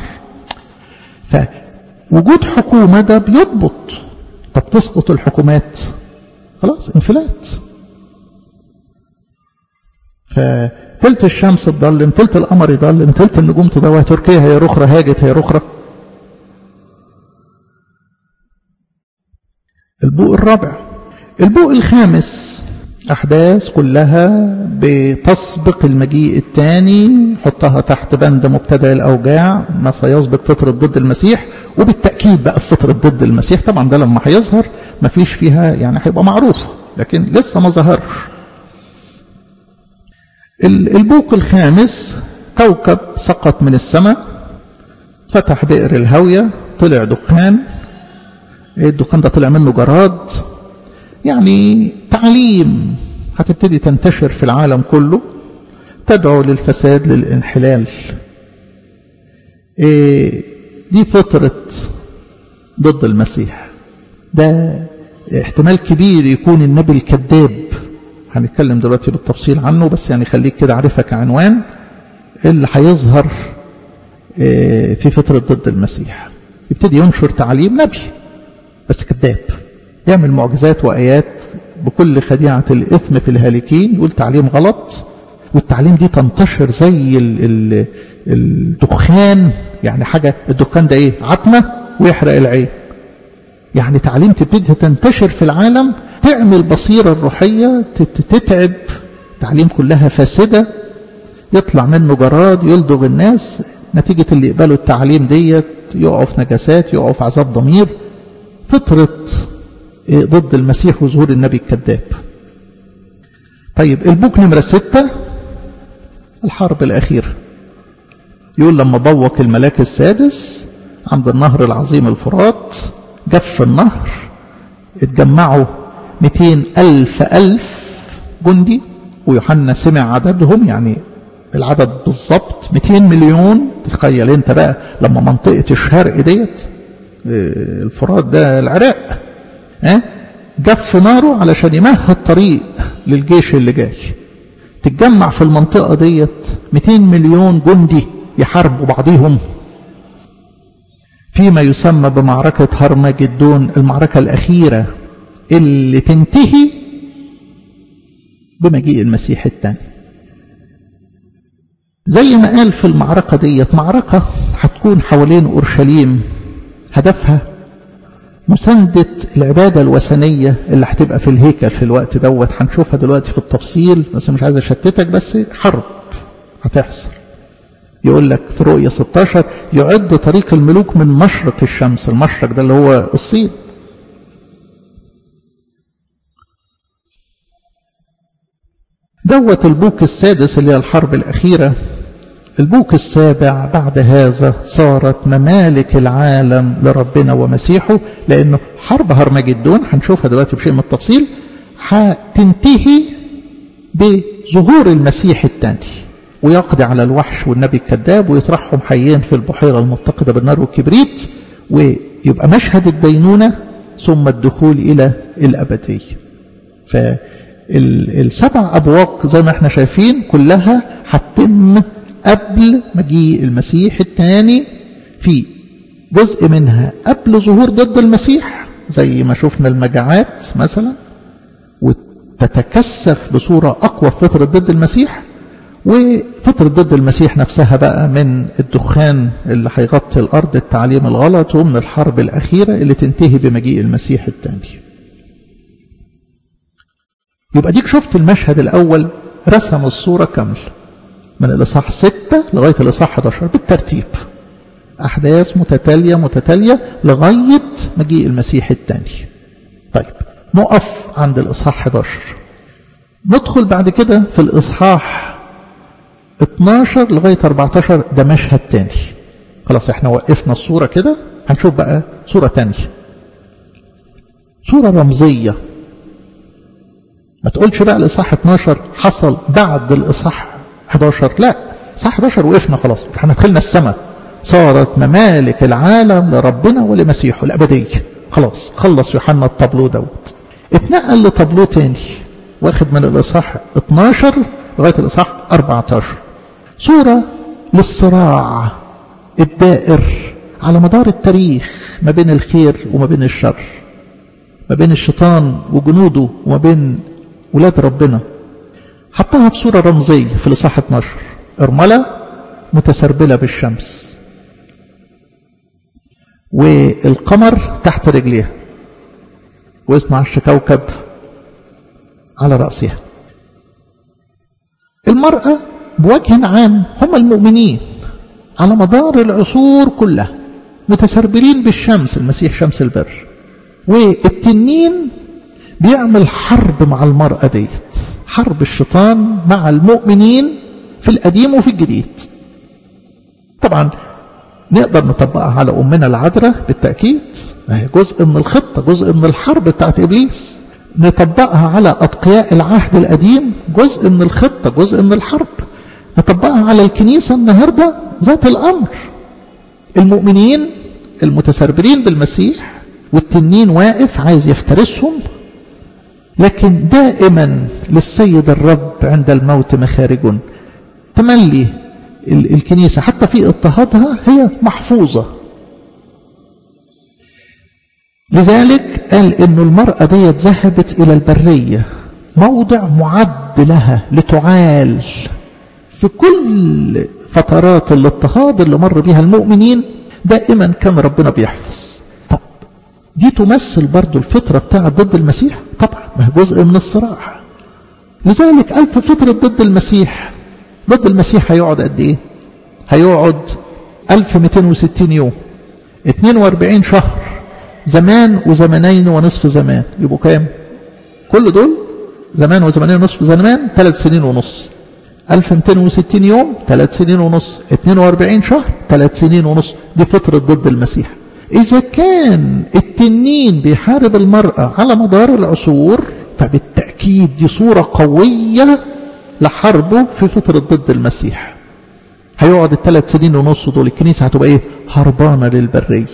فوجود حكومة ده بيضبط طب تسقط الحكومات خلاص انفلات فتلت الشمس تضلم تلت القمر يضلم تلت النجوم تضوى تركيا هي رخرة هاجت هي رخرة البوق الرابع البوق الخامس أحداث كلها بتسبق المجيء الثاني حطها تحت بند مبتدأ الأوجاع ما سيسبق فترة ضد المسيح وبالتأكيد بقى فترة ضد المسيح طبعا ده لما هيظهر ما فيش فيها يعني هيبقى معروف لكن لسه ما ظهرش البوق الخامس كوكب سقط من السماء فتح بئر الهاوية طلع دخان الدخان ده طلع منه جراد يعني تعليم هتبتدي تنتشر في العالم كله تدعو للفساد للانحلال إيه دي فترة ضد المسيح ده احتمال كبير يكون النبي الكذاب هنتكلم دلوقتي بالتفصيل عنه بس يعني خليك كده عارفها كعنوان اللي هيظهر إيه في فترة ضد المسيح يبتدي ينشر تعليم نبي بس كذاب يعمل معجزات وآيات بكل خديعة الإثم في الهالكين يقول تعليم غلط والتعليم دي تنتشر زي ال ال الدخان يعني حاجة الدخان ده ايه عتمة ويحرق العين يعني تعليم تبتدي تنتشر في العالم تعمل بصيرة الروحية تتعب تعليم كلها فاسدة يطلع منه جراد يلدغ الناس نتيجة اللي يقبلوا التعليم ديت يقعوا في نجاسات يقعوا في عذاب ضمير فطرة ضد المسيح وظهور النبي الكذاب طيب البوك نمرة ستة الحرب الأخيرة يقول لما بوق الملاك السادس عند النهر العظيم الفرات جف النهر اتجمعوا 200 ألف ألف جندي ويوحنا سمع عددهم يعني العدد بالظبط 200 مليون تتخيل انت بقى لما منطقة الشرق ديت الفرات ده العراق ها جف ناره علشان يمهد طريق للجيش اللي جاي تتجمع في المنطقة ديت 200 مليون جندي يحاربوا بعضهم فيما يسمى بمعركة هرمجدون المعركة الأخيرة اللي تنتهي بمجيء المسيح الثاني زي ما قال في المعركة ديت معركة هتكون حوالين أورشليم هدفها مساندة العبادة الوثنية اللي هتبقى في الهيكل في الوقت دوت هنشوفها دلوقتي في التفصيل بس مش عايز أشتتك بس حرب هتحصل يقول لك في رؤية 16 يعد طريق الملوك من مشرق الشمس المشرق ده اللي هو الصين دوت البوك السادس اللي هي الحرب الأخيرة البوك السابع بعد هذا صارت ممالك العالم لربنا ومسيحه لأنه حرب هرمجدون هنشوفها دلوقتي بشيء من التفصيل هتنتهي بظهور المسيح الثاني ويقضي على الوحش والنبي الكذاب ويطرحهم حيين في البحيرة المتقدة بالنار والكبريت ويبقى مشهد الدينونة ثم الدخول إلى الأبدية فالسبع أبواق زي ما احنا شايفين كلها هتتم قبل مجيء المسيح الثاني في جزء منها قبل ظهور ضد المسيح زي ما شفنا المجاعات مثلا وتتكثف بصورة أقوى في فترة ضد المسيح وفترة ضد المسيح نفسها بقى من الدخان اللي هيغطي الأرض التعليم الغلط ومن الحرب الأخيرة اللي تنتهي بمجيء المسيح الثاني يبقى ديك شفت المشهد الأول رسم الصورة كاملة من الإصحاح 6 لغاية الإصحاح 11 بالترتيب أحداث متتالية متتالية لغاية مجيء المسيح الثاني طيب نقف عند الإصحاح 11 ندخل بعد كده في الإصحاح 12 لغاية 14 ده مشهد تاني خلاص احنا وقفنا الصورة كده هنشوف بقى صورة تانية صورة رمزية ما تقولش بقى الإصحاح 12 حصل بعد الإصحاح 11 لا إصحاح 11 وقفنا خلاص احنا دخلنا السماء صارت ممالك العالم لربنا ولمسيحه الأبدية خلاص خلص يوحنا الطابلو دوت اتنقل لطابلو تاني واخد من الإصحاح 12 لغاية الإصحاح 14 صورة للصراع الدائر على مدار التاريخ ما بين الخير وما بين الشر ما بين الشيطان وجنوده وما بين ولاد ربنا حطها في صورة رمزية في الإصحاح 12 ارملة متسربلة بالشمس والقمر تحت رجليها واثنى عشر كوكب على رأسها المرأة بوجه عام هم المؤمنين على مدار العصور كلها متسربلين بالشمس المسيح شمس البر والتنين بيعمل حرب مع المرأة ديت حرب الشيطان مع المؤمنين في القديم وفي الجديد طبعا نقدر نطبقها على أمنا العذراء بالتأكيد هي جزء من الخطة جزء من الحرب بتاعت إبليس نطبقها على أتقياء العهد القديم جزء من الخطة جزء من الحرب نطبقها على الكنيسة النهاردة ذات الأمر المؤمنين المتسربلين بالمسيح والتنين واقف عايز يفترسهم لكن دائما للسيد الرب عند الموت مخارج تملي الكنيسة حتى في اضطهادها هي محفوظة لذلك قال أن المرأة ديت ذهبت إلى البرية موضع معد لها لتعال في كل فترات الاضطهاد اللي مر بها المؤمنين دائما كان ربنا بيحفظ طب دي تمثل برضو الفترة بتاعة ضد المسيح طبعا ما هي جزء من الصراع لذلك قال في فترة ضد المسيح ضد المسيح هيقعد قد ايه هيقعد 1260 يوم 42 شهر زمان وزمنين ونصف زمان يبقوا كام كل دول زمان وزمنين ونصف زمان ثلاث سنين ونص 1260 يوم ثلاث سنين ونص 42 شهر ثلاث سنين ونص دي فترة ضد المسيح إذا كان التنين بيحارب المرأة على مدار العصور فبالتأكيد دي صورة قوية لحربه في فترة ضد المسيح هيقعد الثلاث سنين ونص دول الكنيسة هتبقى ايه هربانة للبرية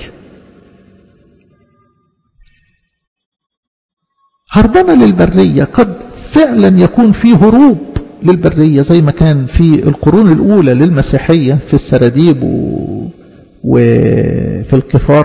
هربانة للبرية قد فعلا يكون في هروب للبرية زي ما كان في القرون الأولى للمسيحية في السراديب و... وفي الكفار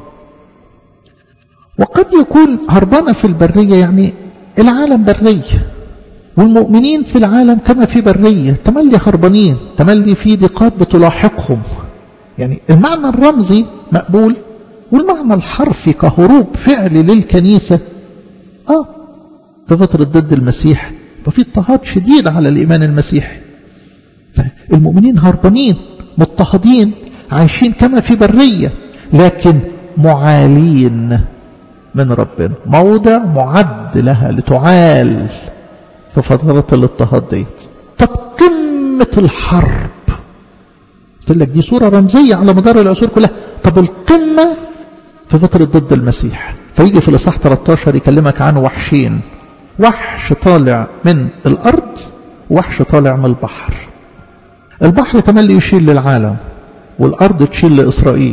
وقد يكون هربانة في البرية يعني العالم برية والمؤمنين في العالم كما في برية تملي هربانين تملي في ضيقات بتلاحقهم يعني المعنى الرمزي مقبول والمعنى الحرفي كهروب فعلي للكنيسة آه في فترة ضد المسيح ففي اضطهاد شديد على الإيمان المسيحي فالمؤمنين هربانين مضطهدين عايشين كما في برية لكن معالين من ربنا موضع معد لها لتعال في فترات الاضطهاد ديت طب قمة الحرب قلت لك دي صورة رمزية على مدار العصور كلها طب القمة في فترة ضد المسيح فيجي في الإصحاح 13 يكلمك عن وحشين وحش طالع من الأرض وحش طالع من البحر البحر تملي يشيل للعالم والأرض تشيل لإسرائيل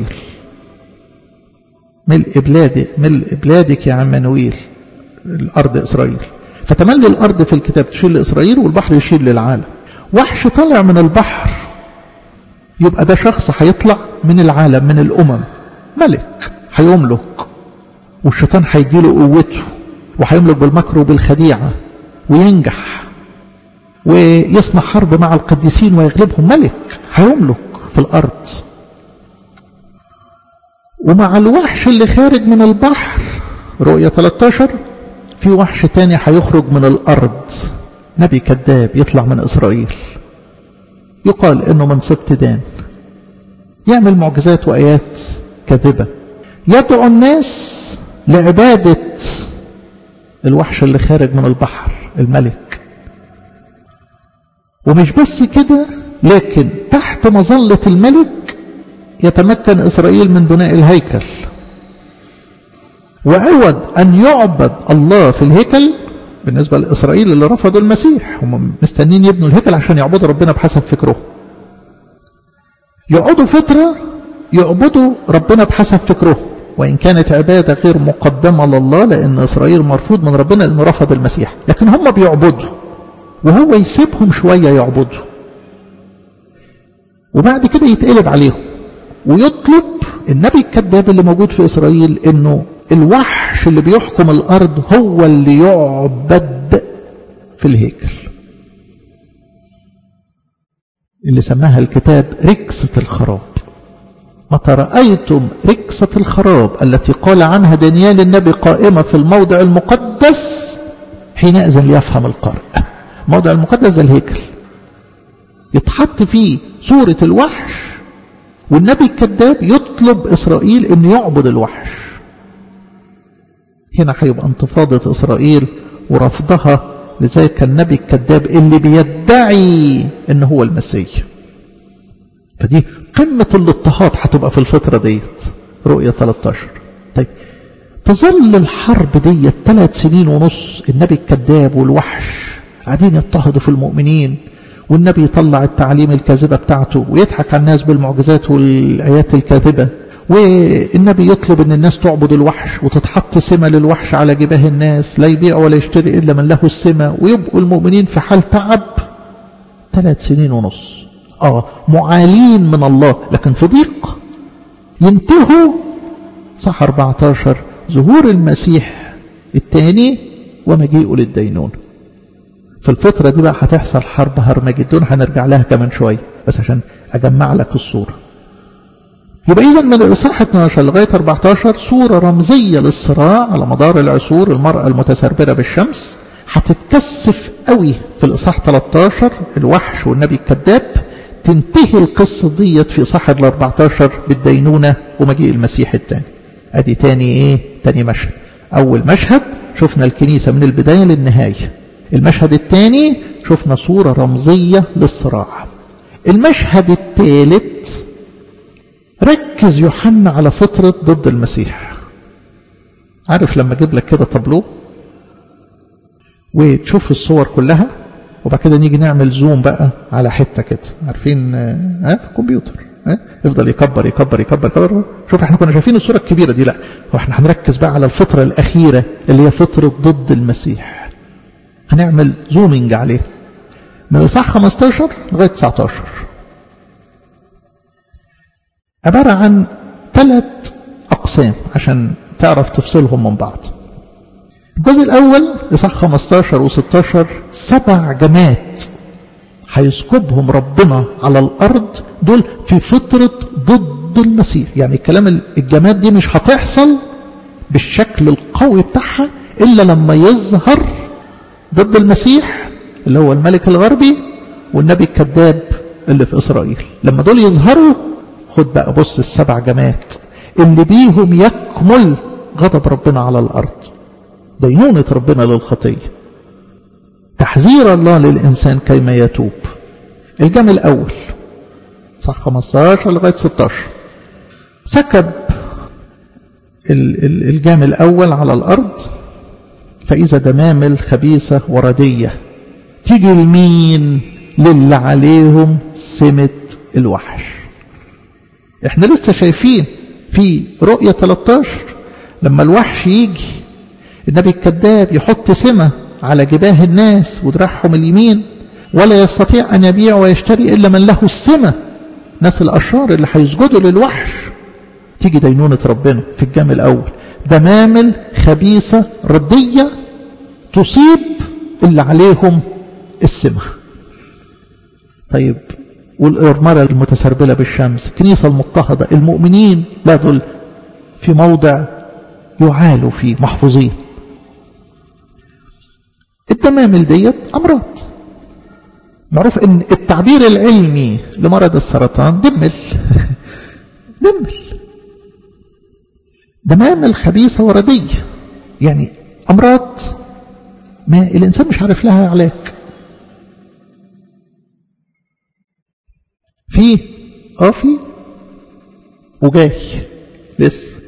ملء بلادك ملء بلادك يا عمانويل الأرض إسرائيل فتملي الأرض في الكتاب تشيل لإسرائيل والبحر يشيل للعالم وحش طالع من البحر يبقى ده شخص هيطلع من العالم من الأمم ملك هيملك والشيطان هيديله قوته وهيملك بالمكر وبالخديعة وينجح ويصنع حرب مع القديسين ويغلبهم ملك هيملك في الأرض ومع الوحش اللي خارج من البحر رؤية 13 في وحش تاني هيخرج من الأرض نبي كذاب يطلع من إسرائيل يقال إنه من سبت دان يعمل معجزات وآيات كاذبة يدعو الناس لعبادة الوحش اللي خارج من البحر الملك ومش بس كده لكن تحت مظلة الملك يتمكن إسرائيل من بناء الهيكل وعوض أن يعبد الله في الهيكل بالنسبة لإسرائيل اللي رفضوا المسيح هم مستنين يبنوا الهيكل عشان يعبدوا ربنا بحسب فكره يقعدوا فترة يعبدوا ربنا بحسب فكره وإن كانت عبادة غير مقدمة لله لأن إسرائيل مرفوض من ربنا لأنه رفض المسيح لكن هم بيعبدوا وهو يسيبهم شوية يعبدوا وبعد كده يتقلب عليهم ويطلب النبي الكذاب اللي موجود في إسرائيل إنه الوحش اللي بيحكم الأرض هو اللي يعبد في الهيكل اللي سماها الكتاب ركسة الخراب متى رأيتم ركسة الخراب التي قال عنها دانيال النبي قائمة في الموضع المقدس حينئذ ليفهم القارئ الموضع المقدس ده الهيكل يتحط فيه صورة الوحش والنبي الكذاب يطلب إسرائيل أن يعبد الوحش هنا هيبقى انتفاضة إسرائيل ورفضها لذلك النبي الكذاب اللي بيدعي ان هو المسيح فدي قمة الاضطهاد هتبقى في الفترة ديت رؤية 13 طيب تظل الحرب ديت ثلاث سنين ونص النبي الكذاب والوحش قاعدين يضطهدوا في المؤمنين والنبي يطلع التعليم الكاذبة بتاعته ويضحك على الناس بالمعجزات والآيات الكاذبة والنبي يطلب ان الناس تعبد الوحش وتتحط سمة للوحش على جباه الناس لا يبيع ولا يشتري إلا من له السمة ويبقوا المؤمنين في حال تعب ثلاث سنين ونص آه معالين من الله لكن في ضيق ينتهوا صح 14 ظهور المسيح الثاني ومجيئه للدينون في الفترة دي بقى هتحصل حرب هرمجدون هنرجع لها كمان شوية بس عشان أجمع لك الصورة يبقى إذا من الإصحاح 12 لغاية 14 صورة رمزية للصراع على مدار العصور المرأة المتسربرة بالشمس هتتكثف قوي في الإصحاح 13 الوحش والنبي الكذاب تنتهي القصة ديت في إصحاح ال 14 بالدينونة ومجيء المسيح الثاني أدي تاني إيه؟ تاني مشهد أول مشهد شفنا الكنيسة من البداية للنهاية المشهد الثاني شفنا صورة رمزية للصراع المشهد الثالث ركز يوحنا على فترة ضد المسيح عارف لما اجيب لك كده طابلو وتشوف الصور كلها وبعد كده نيجي نعمل زوم بقى على حته كده عارفين ها في الكمبيوتر ها يفضل يكبر يكبر يكبر يكبر شوف احنا كنا شايفين الصوره الكبيره دي لا هو احنا هنركز بقى على الفتره الاخيره اللي هي فتره ضد المسيح هنعمل زومينج عليه من اصحاح 15 لغايه 19 عباره عن ثلاث اقسام عشان تعرف تفصلهم من بعض الجزء الأول إصحاح 15 و16 سبع جمات هيسكبهم ربنا على الأرض دول في فترة ضد المسيح يعني الكلام الجماد دي مش هتحصل بالشكل القوي بتاعها إلا لما يظهر ضد المسيح اللي هو الملك الغربي والنبي الكذاب اللي في إسرائيل لما دول يظهروا خد بقى بص السبع جمات اللي بيهم يكمل غضب ربنا على الأرض دينونة ربنا للخطية تحذير الله للإنسان كيما يتوب الجمع الأول صح 15 لغاية 16 سكب الجام الأول على الأرض فإذا دمامل خبيثة وردية تيجي لمين للي عليهم سمة الوحش احنا لسه شايفين في رؤية 13 لما الوحش يجي النبي الكذاب يحط سمة على جباه الناس ودراعهم اليمين ولا يستطيع أن يبيع ويشتري إلا من له السمة ناس الأشرار اللي هيسجدوا للوحش تيجي دينونة ربنا في الجام الأول دمامل خبيثة ردية تصيب اللي عليهم السمة طيب والإرمرة المتسربلة بالشمس الكنيسة المضطهدة المؤمنين لا دول في موضع يعالوا فيه محفوظين الدمامل ديت أمراض معروف ان التعبير العلمي لمرض السرطان دمل دمل دمامل خبيثة وردية يعني أمراض ما الإنسان مش عارف لها علاج في اه في وجاي لسه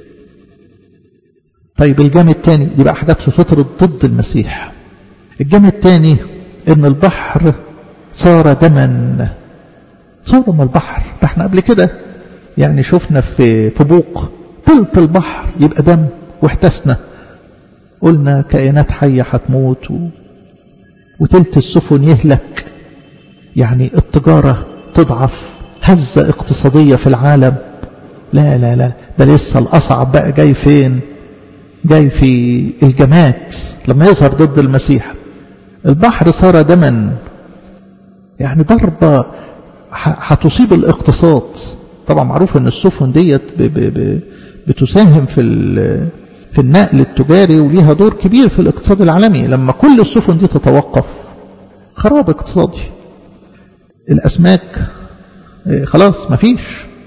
طيب الجام الثاني دي بقى حاجات في فترة ضد المسيح الجام الثاني ان البحر صار دما صار من البحر ده احنا قبل كده يعني شفنا في في بوق تلت البحر يبقى دم واحتسنا قلنا كائنات حية هتموت و... وتلت السفن يهلك يعني التجارة تضعف هزة اقتصادية في العالم لا لا لا ده لسه الأصعب بقى جاي فين جاي في الجماد لما يظهر ضد المسيح البحر صار دما يعني ضربة هتصيب الاقتصاد طبعا معروف ان السفن ديت بتساهم في في النقل التجاري وليها دور كبير في الاقتصاد العالمي لما كل السفن دي تتوقف خراب اقتصادي الاسماك خلاص مفيش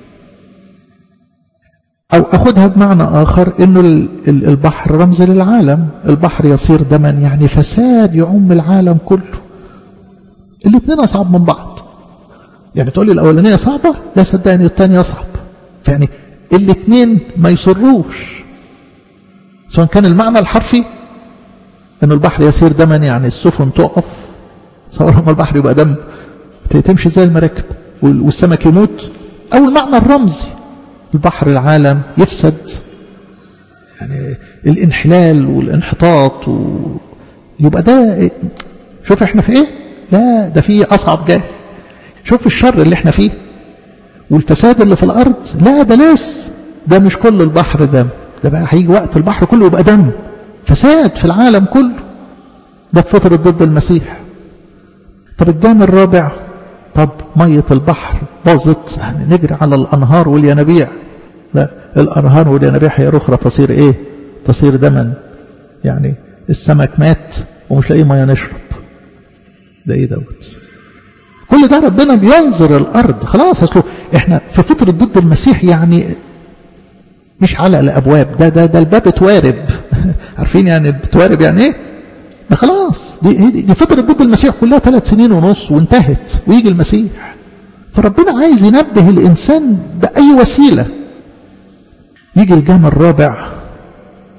او اخدها بمعنى اخر انه البحر رمز للعالم البحر يصير دما يعني فساد يعم العالم كله الاثنين اصعب من بعض يعني تقول لي الاولانيه صعبه لا صدقني الثانيه اصعب يعني الاثنين ما يسروش سواء كان المعنى الحرفي ان البحر يصير دما يعني السفن تقف تصور لما البحر يبقى دم تمشي زي المراكب والسمك يموت او المعنى الرمزي البحر العالم يفسد يعني الانحلال والانحطاط و... يبقى ده شوف احنا في ايه لا ده في اصعب جاي شوف الشر اللي احنا فيه والفساد اللي في الارض لا ده لسه ده مش كل البحر دم ده بقى هيجي وقت البحر كله يبقى دم فساد في العالم كله ده في فترة ضد المسيح طب الجام الرابع طب مية البحر باظت يعني نجري على الأنهار والينابيع لا الأنهار والينابيع هي أخرى تصير إيه تصير دما يعني السمك مات ومش لاقي مية نشرب ده إيه دوت كل ده ربنا بينظر الأرض خلاص أصله إحنا في فترة ضد المسيح يعني مش على الأبواب ده ده ده الباب اتوارب عارفين يعني بتوارب يعني إيه ده خلاص دي, دي فترة ضد المسيح كلها ثلاث سنين ونص وانتهت ويجي المسيح فربنا عايز ينبه الإنسان بأي وسيلة يجي الجام الرابع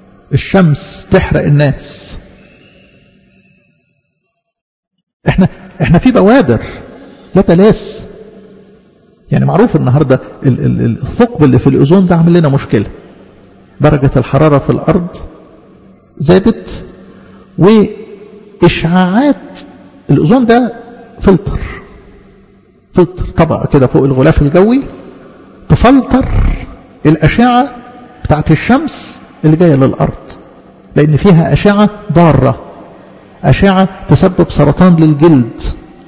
الشمس تحرق الناس احنا احنا في بوادر لا تلاس يعني معروف النهارده الثقب اللي في الاوزون ده عامل لنا مشكله درجه الحراره في الارض زادت واشعاعات الاوزون ده فلتر فلتر طبقه كده فوق الغلاف الجوي تفلتر الاشعه بتاعت الشمس اللي جايه للارض لان فيها اشعه ضاره اشعه تسبب سرطان للجلد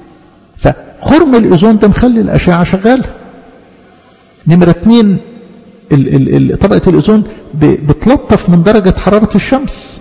فخرم الاوزون ده مخلي الاشعه شغاله نمره اتنين ال ال طبقه الاوزون بتلطف من درجه حراره الشمس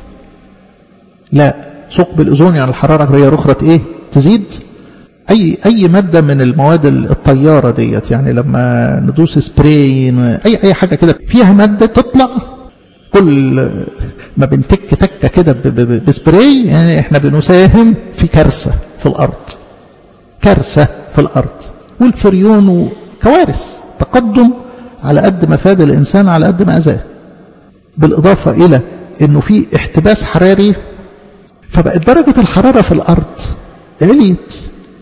لا ثقب الاوزون يعني الحراره هي رخره ايه تزيد اي اي ماده من المواد الطياره ديت يعني لما ندوس سبراي اي اي حاجه كده فيها ماده تطلع كل ما بنتك تكه كده بسبراي يعني احنا بنساهم في كارثه في الارض كارثه في الارض والفريون وكوارث تقدم على قد ما فاد الانسان على قد ما اذاه بالاضافه الى انه في احتباس حراري فبقت درجه الحراره في الارض عليت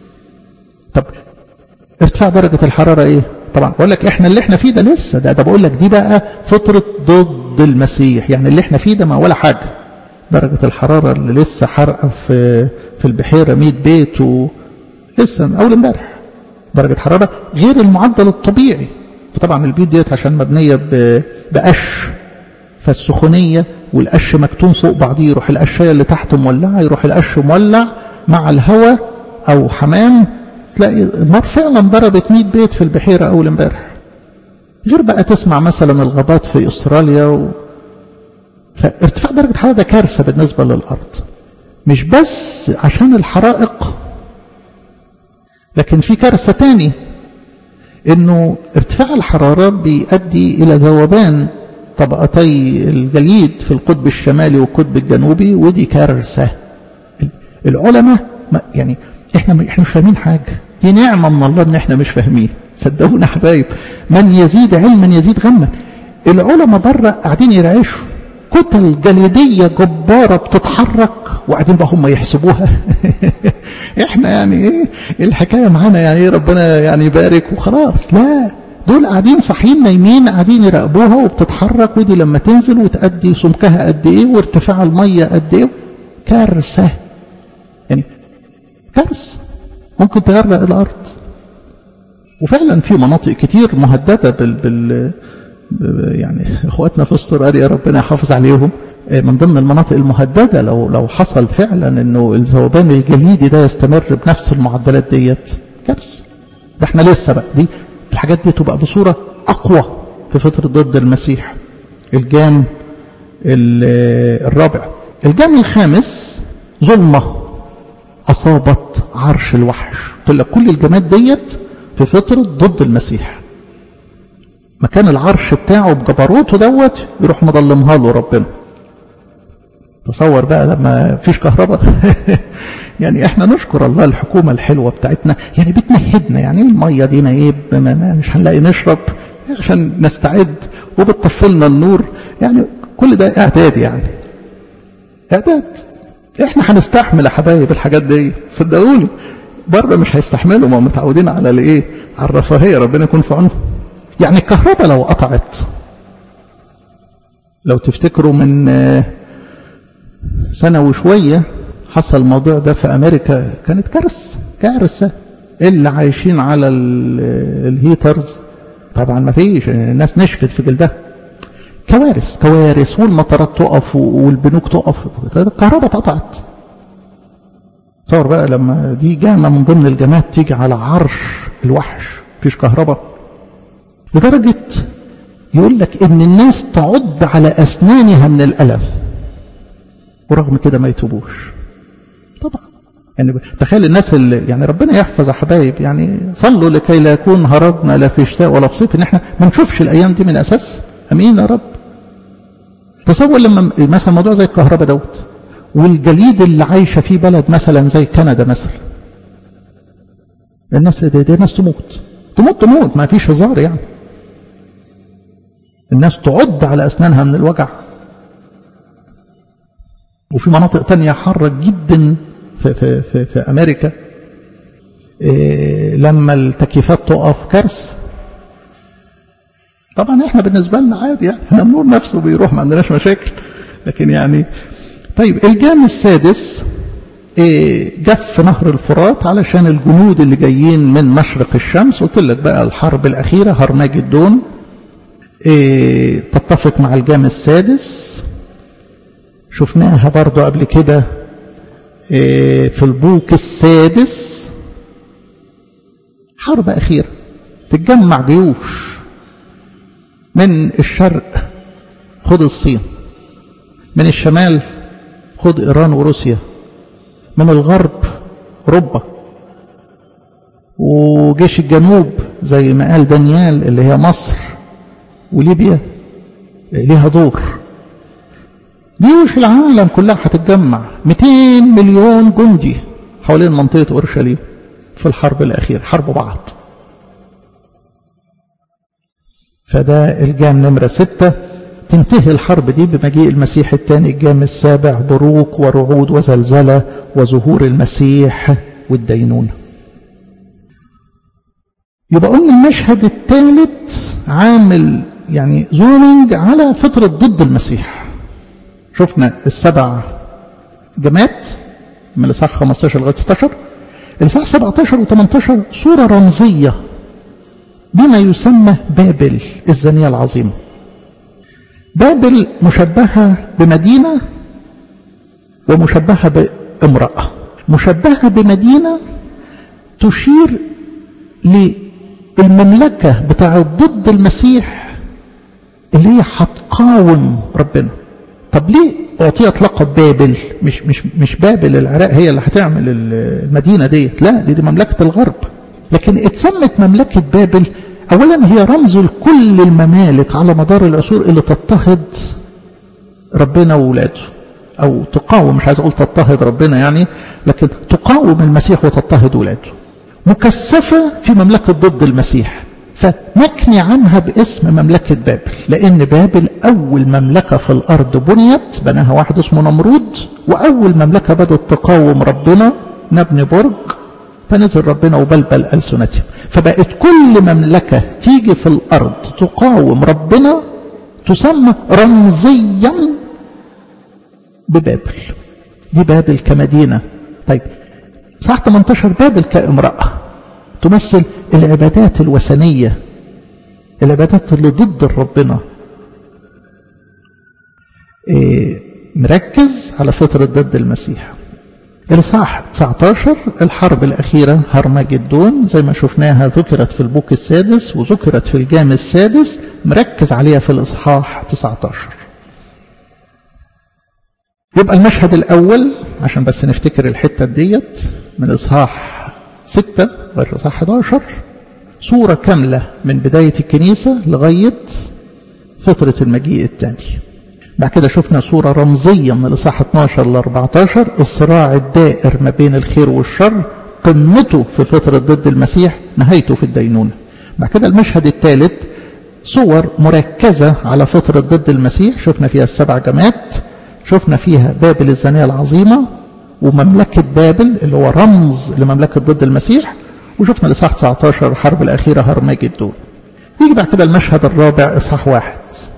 طب ارتفاع درجه الحراره ايه طبعا بقول لك احنا اللي احنا فيه ده لسه ده, ده بقول لك دي بقى فطره ضد المسيح يعني اللي احنا فيه ده ما ولا حاجه درجه الحراره اللي لسه حرقه في في البحيره 100 بيت و لسه اول امبارح درجه حراره غير المعدل الطبيعي فطبعا البيوت ديت عشان مبنيه بقش فالسخونيه والقش مكتوم فوق بعضيه يروح القشايه اللي تحت مولعه يروح القش مولع مع الهواء او حمام تلاقي النار فعلا ضربت 100 بيت في البحيره اول امبارح غير بقى تسمع مثلا الغابات في استراليا و... فارتفاع درجه الحراره ده كارثه بالنسبه للارض مش بس عشان الحرائق لكن في كارثه تاني انه ارتفاع الحراره بيؤدي الى ذوبان طبقتي الجليد في القطب الشمالي والقطب الجنوبي ودي كارثه العلماء يعني احنا احنا مش فاهمين حاجه دي نعمه من الله ان احنا مش فاهمين صدقونا حبايب من يزيد علما يزيد غما العلماء بره قاعدين يرعشوا كتل جليديه جباره بتتحرك وقاعدين بقى هم يحسبوها احنا يعني ايه الحكايه معانا يعني ايه ربنا يعني يبارك وخلاص لا دول قاعدين صاحيين نايمين قاعدين يراقبوها وبتتحرك ودي لما تنزل وتأدي سمكها قد ايه وارتفاع الميه قد ايه كارثه يعني كارثه ممكن تغرق الارض وفعلا في مناطق كتير مهدده بال, بال يعني اخواتنا في استراليا ربنا يحافظ عليهم من ضمن المناطق المهدده لو لو حصل فعلا انه الذوبان الجليدي ده يستمر بنفس المعدلات ديت كارثه ده احنا لسه بقى دي الحاجات دي تبقى بصوره اقوى في فتره ضد المسيح الجام الرابع الجام الخامس ظلمه اصابت عرش الوحش قلت لك كل الجماد ديت في فتره ضد المسيح مكان العرش بتاعه بجبروته دوت يروح مظلمها له ربنا تصور بقى لما فيش كهرباء يعني احنا نشكر الله الحكومة الحلوة بتاعتنا يعني بتمهدنا يعني المية دينا ايه مش هنلاقي نشرب عشان نستعد وبتطفلنا النور يعني كل ده اعداد يعني اعداد احنا هنستحمل يا حبايب الحاجات دي صدقوني بره مش هيستحملوا ما متعودين على الايه على الرفاهيه ربنا يكون في عونهم يعني الكهرباء لو قطعت لو تفتكروا من سنة وشوية حصل الموضوع ده في أمريكا كانت كارثة كارثة اللي عايشين على الهيترز طبعا ما فيش الناس نشفت في جلدها كوارث كوارث والمطارات تقف والبنوك تقف الكهرباء اتقطعت تصور بقى لما دي جامعة من ضمن الجامعات تيجي على عرش الوحش مفيش كهرباء لدرجة يقول لك ان الناس تعض على اسنانها من الالم ورغم كده ما يتوبوش طبعا يعني تخيل الناس اللي يعني ربنا يحفظ يا حبايب يعني صلوا لكي لا يكون هربنا لا في شتاء ولا في صيف ان احنا ما نشوفش الايام دي من اساس امين يا رب تصور لما مثلا موضوع زي الكهرباء دوت والجليد اللي عايشه فيه بلد مثلا زي كندا مثلا الناس دي, دي ناس تموت تموت تموت ما فيش هزار يعني الناس تعض على اسنانها من الوجع وفي مناطق تانية حارة جدا في, في, في, في أمريكا إيه لما التكييفات تقف كارثه طبعا احنا بالنسبه لنا عادي يعني احنا النور نفسه بيروح ما عندناش مشاكل لكن يعني طيب الجام السادس إيه جف نهر الفرات علشان الجنود اللي جايين من مشرق الشمس قلت لك بقى الحرب الاخيره هرمجدون إيه تتفق مع الجام السادس شفناها برضو قبل كده إيه في البوك السادس حرب أخيرة تتجمع جيوش من الشرق خد الصين من الشمال خد إيران وروسيا من الغرب أوروبا وجيش الجنوب زي ما قال دانيال اللي هي مصر وليبيا ليها دور جيوش العالم كلها هتتجمع 200 مليون جندي حوالين منطقة أورشليم في الحرب الأخيرة حرب بعض فده الجام نمرة ستة تنتهي الحرب دي بمجيء المسيح الثاني الجام السابع بروق ورعود وزلزلة وظهور المسيح والدينونة يبقى قلنا المشهد الثالث عامل يعني زومينج على فترة ضد المسيح شفنا السبع جمات من الإصحاح 15 لغاية 16 الإصحاح 17 و18 صورة رمزية بما يسمى بابل الزانية العظيمة بابل مشبهة بمدينة ومشبهة بامرأة مشبهة بمدينة تشير للمملكة بتاعة ضد المسيح اللي هي هتقاوم ربنا طب ليه اعطيت لقب بابل مش مش مش بابل العراق هي اللي هتعمل المدينه ديت لا دي, دي مملكه الغرب لكن اتسمت مملكه بابل اولا هي رمز لكل الممالك على مدار العصور اللي تضطهد ربنا وولاده او تقاوم مش عايز اقول تضطهد ربنا يعني لكن تقاوم المسيح وتضطهد ولاده مكثفه في مملكه ضد المسيح فنكني عنها باسم مملكة بابل لأن بابل أول مملكة في الأرض بنيت بناها واحد اسمه نمرود وأول مملكة بدأت تقاوم ربنا نبني برج فنزل ربنا وبلبل ألسنتهم فبقت كل مملكة تيجي في الأرض تقاوم ربنا تسمى رمزيا ببابل دي بابل كمدينة طيب صح 18 بابل كامرأة تمثل العبادات الوثنية العبادات اللي ضد ربنا إيه مركز على فترة ضد المسيح الإصحاح 19 الحرب الأخيرة هرمجدون زي ما شفناها ذكرت في البوك السادس وذكرت في الجام السادس مركز عليها في الإصحاح 19 يبقى المشهد الأول عشان بس نفتكر الحتة ديت من الإصحاح 6 لغاية الإصحاح 11 صورة كاملة من بداية الكنيسة لغاية فترة المجيء الثاني بعد كده شفنا صورة رمزية من الإصحاح 12 ل 14 الصراع الدائر ما بين الخير والشر قمته في فترة ضد المسيح نهايته في الدينونة بعد كده المشهد الثالث صور مركزة على فترة ضد المسيح شفنا فيها السبع جماعات شفنا فيها بابل الزانية العظيمة ومملكة بابل اللي هو رمز لمملكة ضد المسيح وشفنا الإصحاح 19 الحرب الأخيرة هرمجدون يجي بعد كده المشهد الرابع إصحاح واحد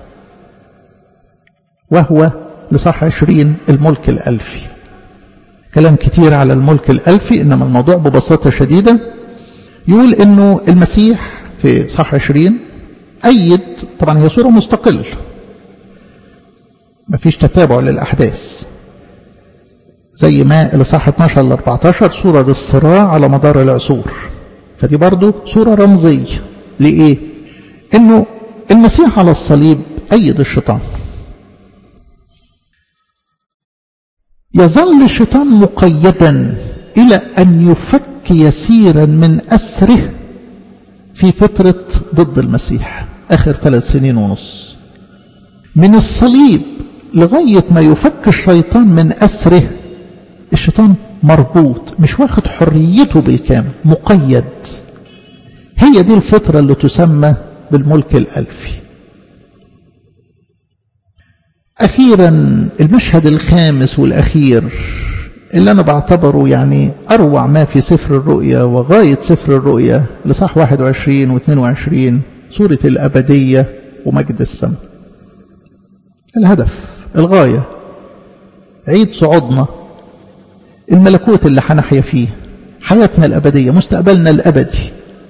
وهو لصح 20 الملك الألفي كلام كتير على الملك الألفي إنما الموضوع ببساطة شديدة يقول إنه المسيح في صح 20 أيد طبعا هي صورة مستقل مفيش تتابع للأحداث زي ما الإصحاح 12 ل 14 صورة للصراع على مدار العصور فدي برضو صورة رمزية لإيه؟ إنه المسيح على الصليب أيد الشيطان يظل الشيطان مقيدا إلى أن يفك يسيرا من أسره في فترة ضد المسيح آخر ثلاث سنين ونص من الصليب لغاية ما يفك الشيطان من أسره الشيطان مربوط مش واخد حريته بالكامل مقيد هي دي الفترة اللي تسمى بالملك الألفي أخيرا المشهد الخامس والأخير اللي أنا بعتبره يعني أروع ما في سفر الرؤيا وغاية سفر الرؤيا لصح 21 و 22 سورة الأبدية ومجد السماء الهدف الغاية عيد صعودنا الملكوت اللي هنحيا فيه حياتنا الأبدية مستقبلنا الأبدي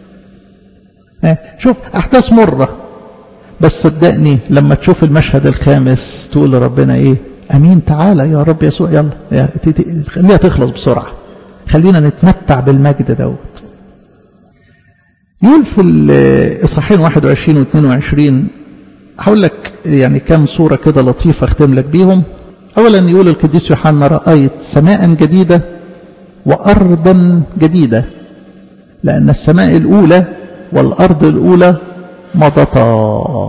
شوف أحداث مرة بس صدقني لما تشوف المشهد الخامس تقول لربنا إيه أمين تعالى يا رب يسوع يلا خليها تخلص بسرعة خلينا نتمتع بالمجد دوت يقول في الإصحاحين 21 و 22 هقول لك يعني كم صورة كده لطيفة اختم لك بيهم أولا يقول القديس يوحنا رأيت سماء جديدة وأرضا جديدة لأن السماء الأولى والأرض الأولى مضتا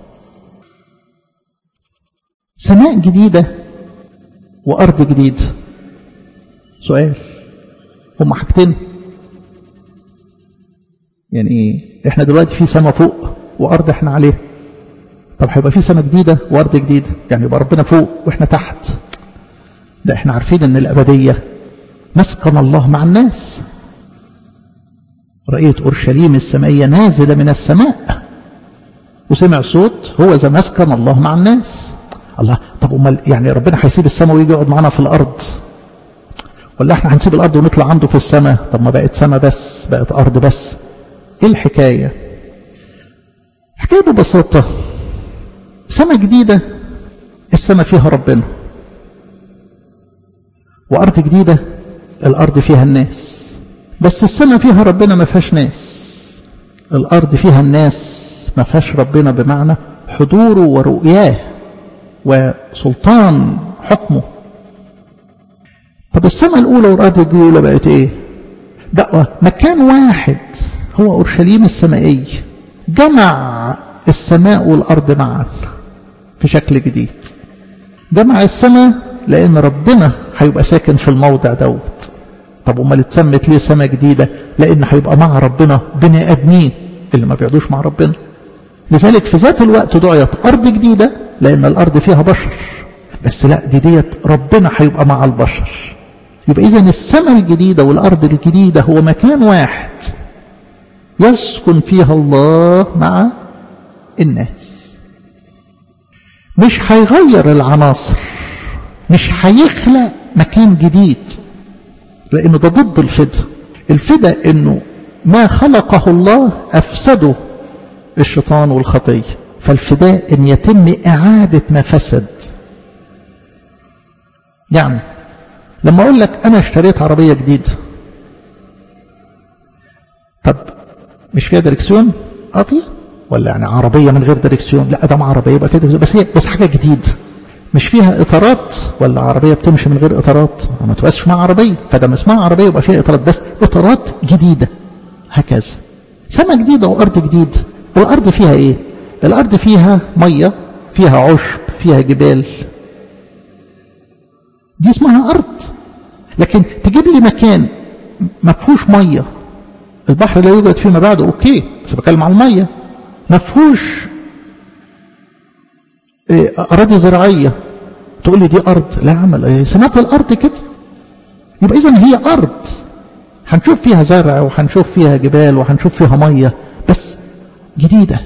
سماء جديدة وأرض جديد سؤال هما حاجتين يعني ايه احنا دلوقتي في سماء فوق وأرض احنا عليها طب هيبقى في سماء جديدة وأرض جديدة يعني يبقى ربنا فوق وإحنا تحت ده إحنا عارفين إن الأبدية مسكن الله مع الناس رأيت أورشليم السمائية نازلة من السماء وسمع صوت هو ذا مسكن الله مع الناس الله طب أمال يعني ربنا هيسيب السماء ويجي يقعد معانا في الأرض ولا احنا هنسيب الأرض ونطلع عنده في السماء طب ما بقت سماء بس بقت أرض بس ايه الحكاية حكاية ببساطة سماء جديدة السماء فيها ربنا وأرض جديدة الأرض فيها الناس بس السماء فيها ربنا ما فيهاش ناس الأرض فيها الناس ما فيهاش ربنا بمعنى حضوره ورؤياه وسلطان حكمه طب السماء الأولى والأرض الأولى بقت إيه؟ بقى مكان واحد هو أورشليم السمائي جمع السماء والأرض معا في شكل جديد جمع السماء لأن ربنا هيبقى ساكن في الموضع دوت طب امال اتسمت ليه سماء جديدة لأن هيبقى مع ربنا بني آدمين اللي ما بيعدوش مع ربنا لذلك في ذات الوقت دعيت أرض جديدة لأن الأرض فيها بشر بس لا دي ديت ربنا هيبقى مع البشر يبقى إذا السماء الجديدة والأرض الجديدة هو مكان واحد يسكن فيها الله مع الناس مش هيغير العناصر مش هيخلق مكان جديد لأنه ده ضد الفدا الفدا أنه ما خلقه الله أفسده الشيطان والخطية فالفداء أن يتم إعادة ما فسد يعني لما أقول لك أنا اشتريت عربية جديدة طب مش فيها دركسيون اه فيها ولا يعني عربية من غير دركسيون لا ده عربية يبقى فيها دركسيون بس هي بس حاجة جديدة مش فيها اطارات ولا عربية بتمشي من غير اطارات ما تبقاش اسمها عربية فده ما اسمها عربية يبقى فيها اطارات بس اطارات جديدة هكذا سماء جديدة وارض جديد الارض فيها ايه الارض فيها مية فيها عشب فيها جبال دي اسمها ارض لكن تجيب لي مكان ما فيهوش ميه البحر لا يوجد فيما بعد اوكي بس بتكلم على الميه ما فيهوش اراضي زراعيه تقول لي دي ارض لا عمل سمات الارض كده يبقى اذا هي ارض هنشوف فيها زرع وهنشوف فيها جبال وهنشوف فيها ميه بس جديده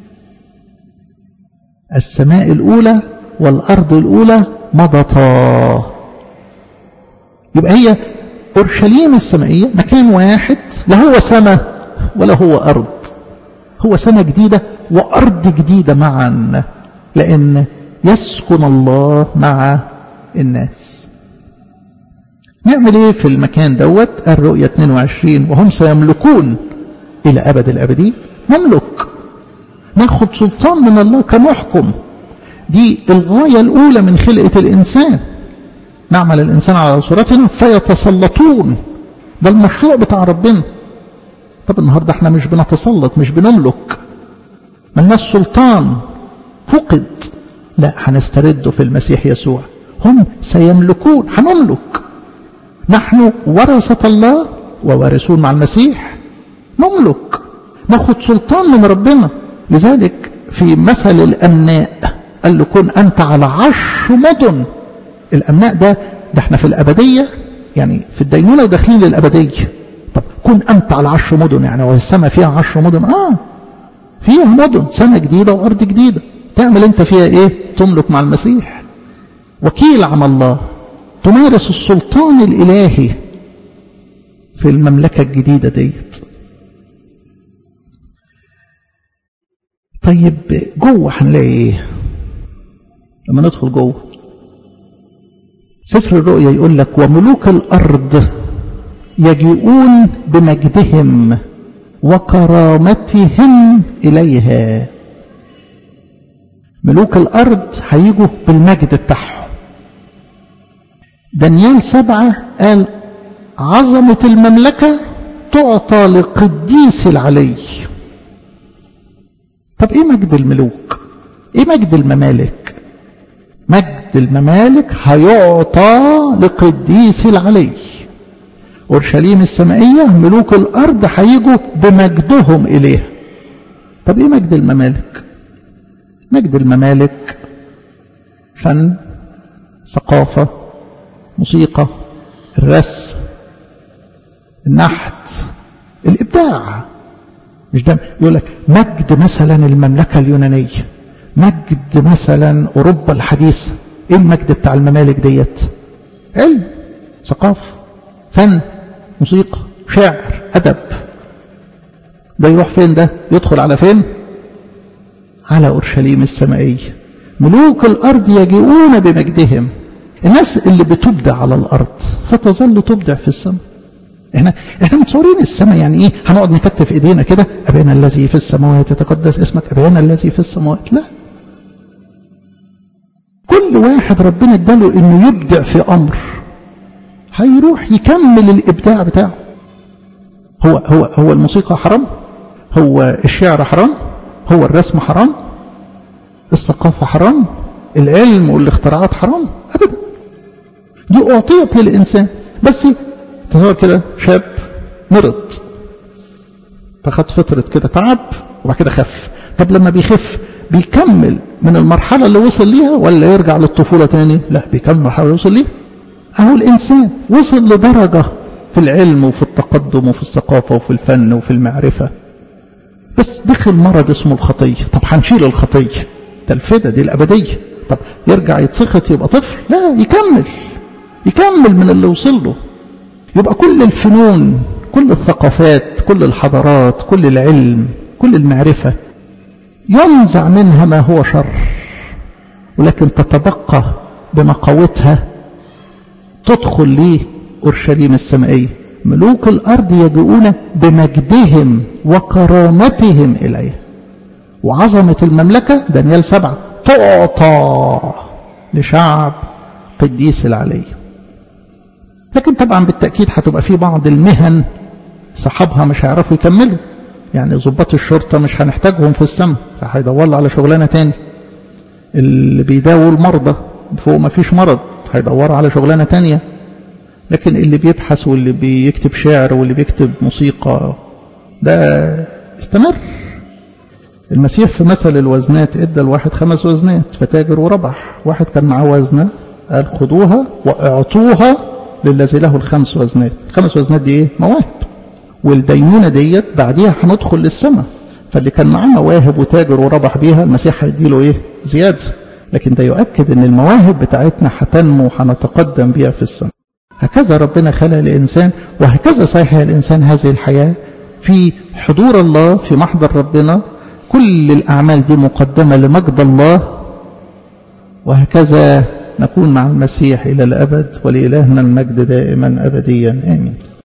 السماء الاولى والارض الاولى مضتا يبقى هي أورشليم السمائية مكان واحد لا هو سماء ولا هو أرض هو سماء جديدة وأرض جديدة معا لأن يسكن الله مع الناس نعمل ايه في المكان دوت الرؤية 22 وهم سيملكون إلى أبد الأبدين نملك ناخد سلطان من الله كنحكم دي الغاية الأولى من خلقة الإنسان نعمل الإنسان على صورتنا فيتسلطون ده المشروع بتاع ربنا طب النهاردة احنا مش بنتسلط مش بنملك ملناش سلطان فقد لا هنسترده في المسيح يسوع هم سيملكون هنملك نحن ورثة الله ووارثون مع المسيح نملك ناخد سلطان من ربنا لذلك في مثل الأمناء قال له كن أنت على عشر مدن الأمناء ده ده احنا في الأبدية يعني في الدينونة وداخلين للأبدية طب كن أنت على عشر مدن يعني هو السماء فيها عشر مدن آه فيها مدن سماء جديدة وأرض جديدة تعمل أنت فيها إيه تملك مع المسيح وكيل عن الله تمارس السلطان الإلهي في المملكة الجديدة ديت طيب جوه هنلاقي ايه لما ندخل جوه سفر الرؤيا يقول لك وملوك الأرض يجيئون بمجدهم وكرامتهم إليها ملوك الأرض هيجوا بالمجد بتاعهم دانيال سبعة قال عظمة المملكة تعطى لقديس العلي طب ايه مجد الملوك ايه مجد الممالك مجد الممالك هيعطى لقديس العلي اورشليم السمائيه ملوك الارض هيجوا بمجدهم اليها طب ايه مجد الممالك مجد الممالك فن ثقافه موسيقى الرسم النحت الابداع مش ده يقول لك مجد مثلا المملكه اليونانيه مجد مثلا اوروبا الحديثه ايه المجد بتاع الممالك ديت علم ثقافه فن موسيقى شعر ادب ده يروح فين ده يدخل على فين على اورشليم السمائيه ملوك الارض يجيئون بمجدهم الناس اللي بتبدع على الارض ستظل تبدع في السماء احنا احنا متصورين السماء يعني ايه هنقعد نكتف ايدينا كده ابانا الذي في السماوات يتقدس اسمك ابانا الذي في السماوات لا كل واحد ربنا اداله انه يبدع في امر هيروح يكمل الابداع بتاعه هو هو هو الموسيقى حرام هو الشعر حرام هو الرسم حرام الثقافة حرام العلم والاختراعات حرام ابدا دي اعطيت للانسان بس تصور كده شاب مرض فخد فترة كده تعب وبعد كده خف طب لما بيخف بيكمل من المرحلة اللي وصل ليها ولا يرجع للطفولة تاني لا بيكمل المرحلة اللي وصل ليها أهو الإنسان وصل لدرجة في العلم وفي التقدم وفي الثقافة وفي الفن وفي المعرفة بس دخل مرض اسمه الخطية طب هنشيل الخطية ده الفدا دي الأبدية طب يرجع يتسخط يبقى طفل لا يكمل يكمل من اللي وصل له يبقى كل الفنون كل الثقافات كل الحضارات كل العلم كل المعرفة ينزع منها ما هو شر ولكن تتبقى بمقاوتها تدخل ليه أورشليم السمائية ملوك الأرض يجيئون بمجدهم وكرامتهم إليه وعظمة المملكة دانيال سبعة تعطى لشعب قديس العلي لكن طبعا بالتأكيد هتبقى في بعض المهن صحابها مش هيعرفوا يكملوا يعني ضباط الشرطة مش هنحتاجهم في السماء فهيدوروا على شغلانة تاني اللي بيداووا المرضى فوق ما فيش مرض هيدوروا على شغلانة تانية لكن اللي بيبحث واللي بيكتب شعر واللي بيكتب موسيقى ده استمر المسيح في مثل الوزنات ادى الواحد خمس وزنات فتاجر وربح واحد كان معاه وزنة قال خذوها واعطوها للذي له الخمس وزنات الخمس وزنات دي ايه مواهب والدينونة ديت بعديها هندخل للسماء فاللي كان معاه مواهب وتاجر وربح بيها المسيح هيديله ايه زيادة لكن ده يؤكد ان المواهب بتاعتنا هتنمو وهنتقدم بيها في السماء هكذا ربنا خلق الإنسان وهكذا صحيح الإنسان هذه الحياة في حضور الله في محضر ربنا كل الأعمال دي مقدمة لمجد الله وهكذا نكون مع المسيح إلى الأبد ولإلهنا المجد دائما أبديا آمين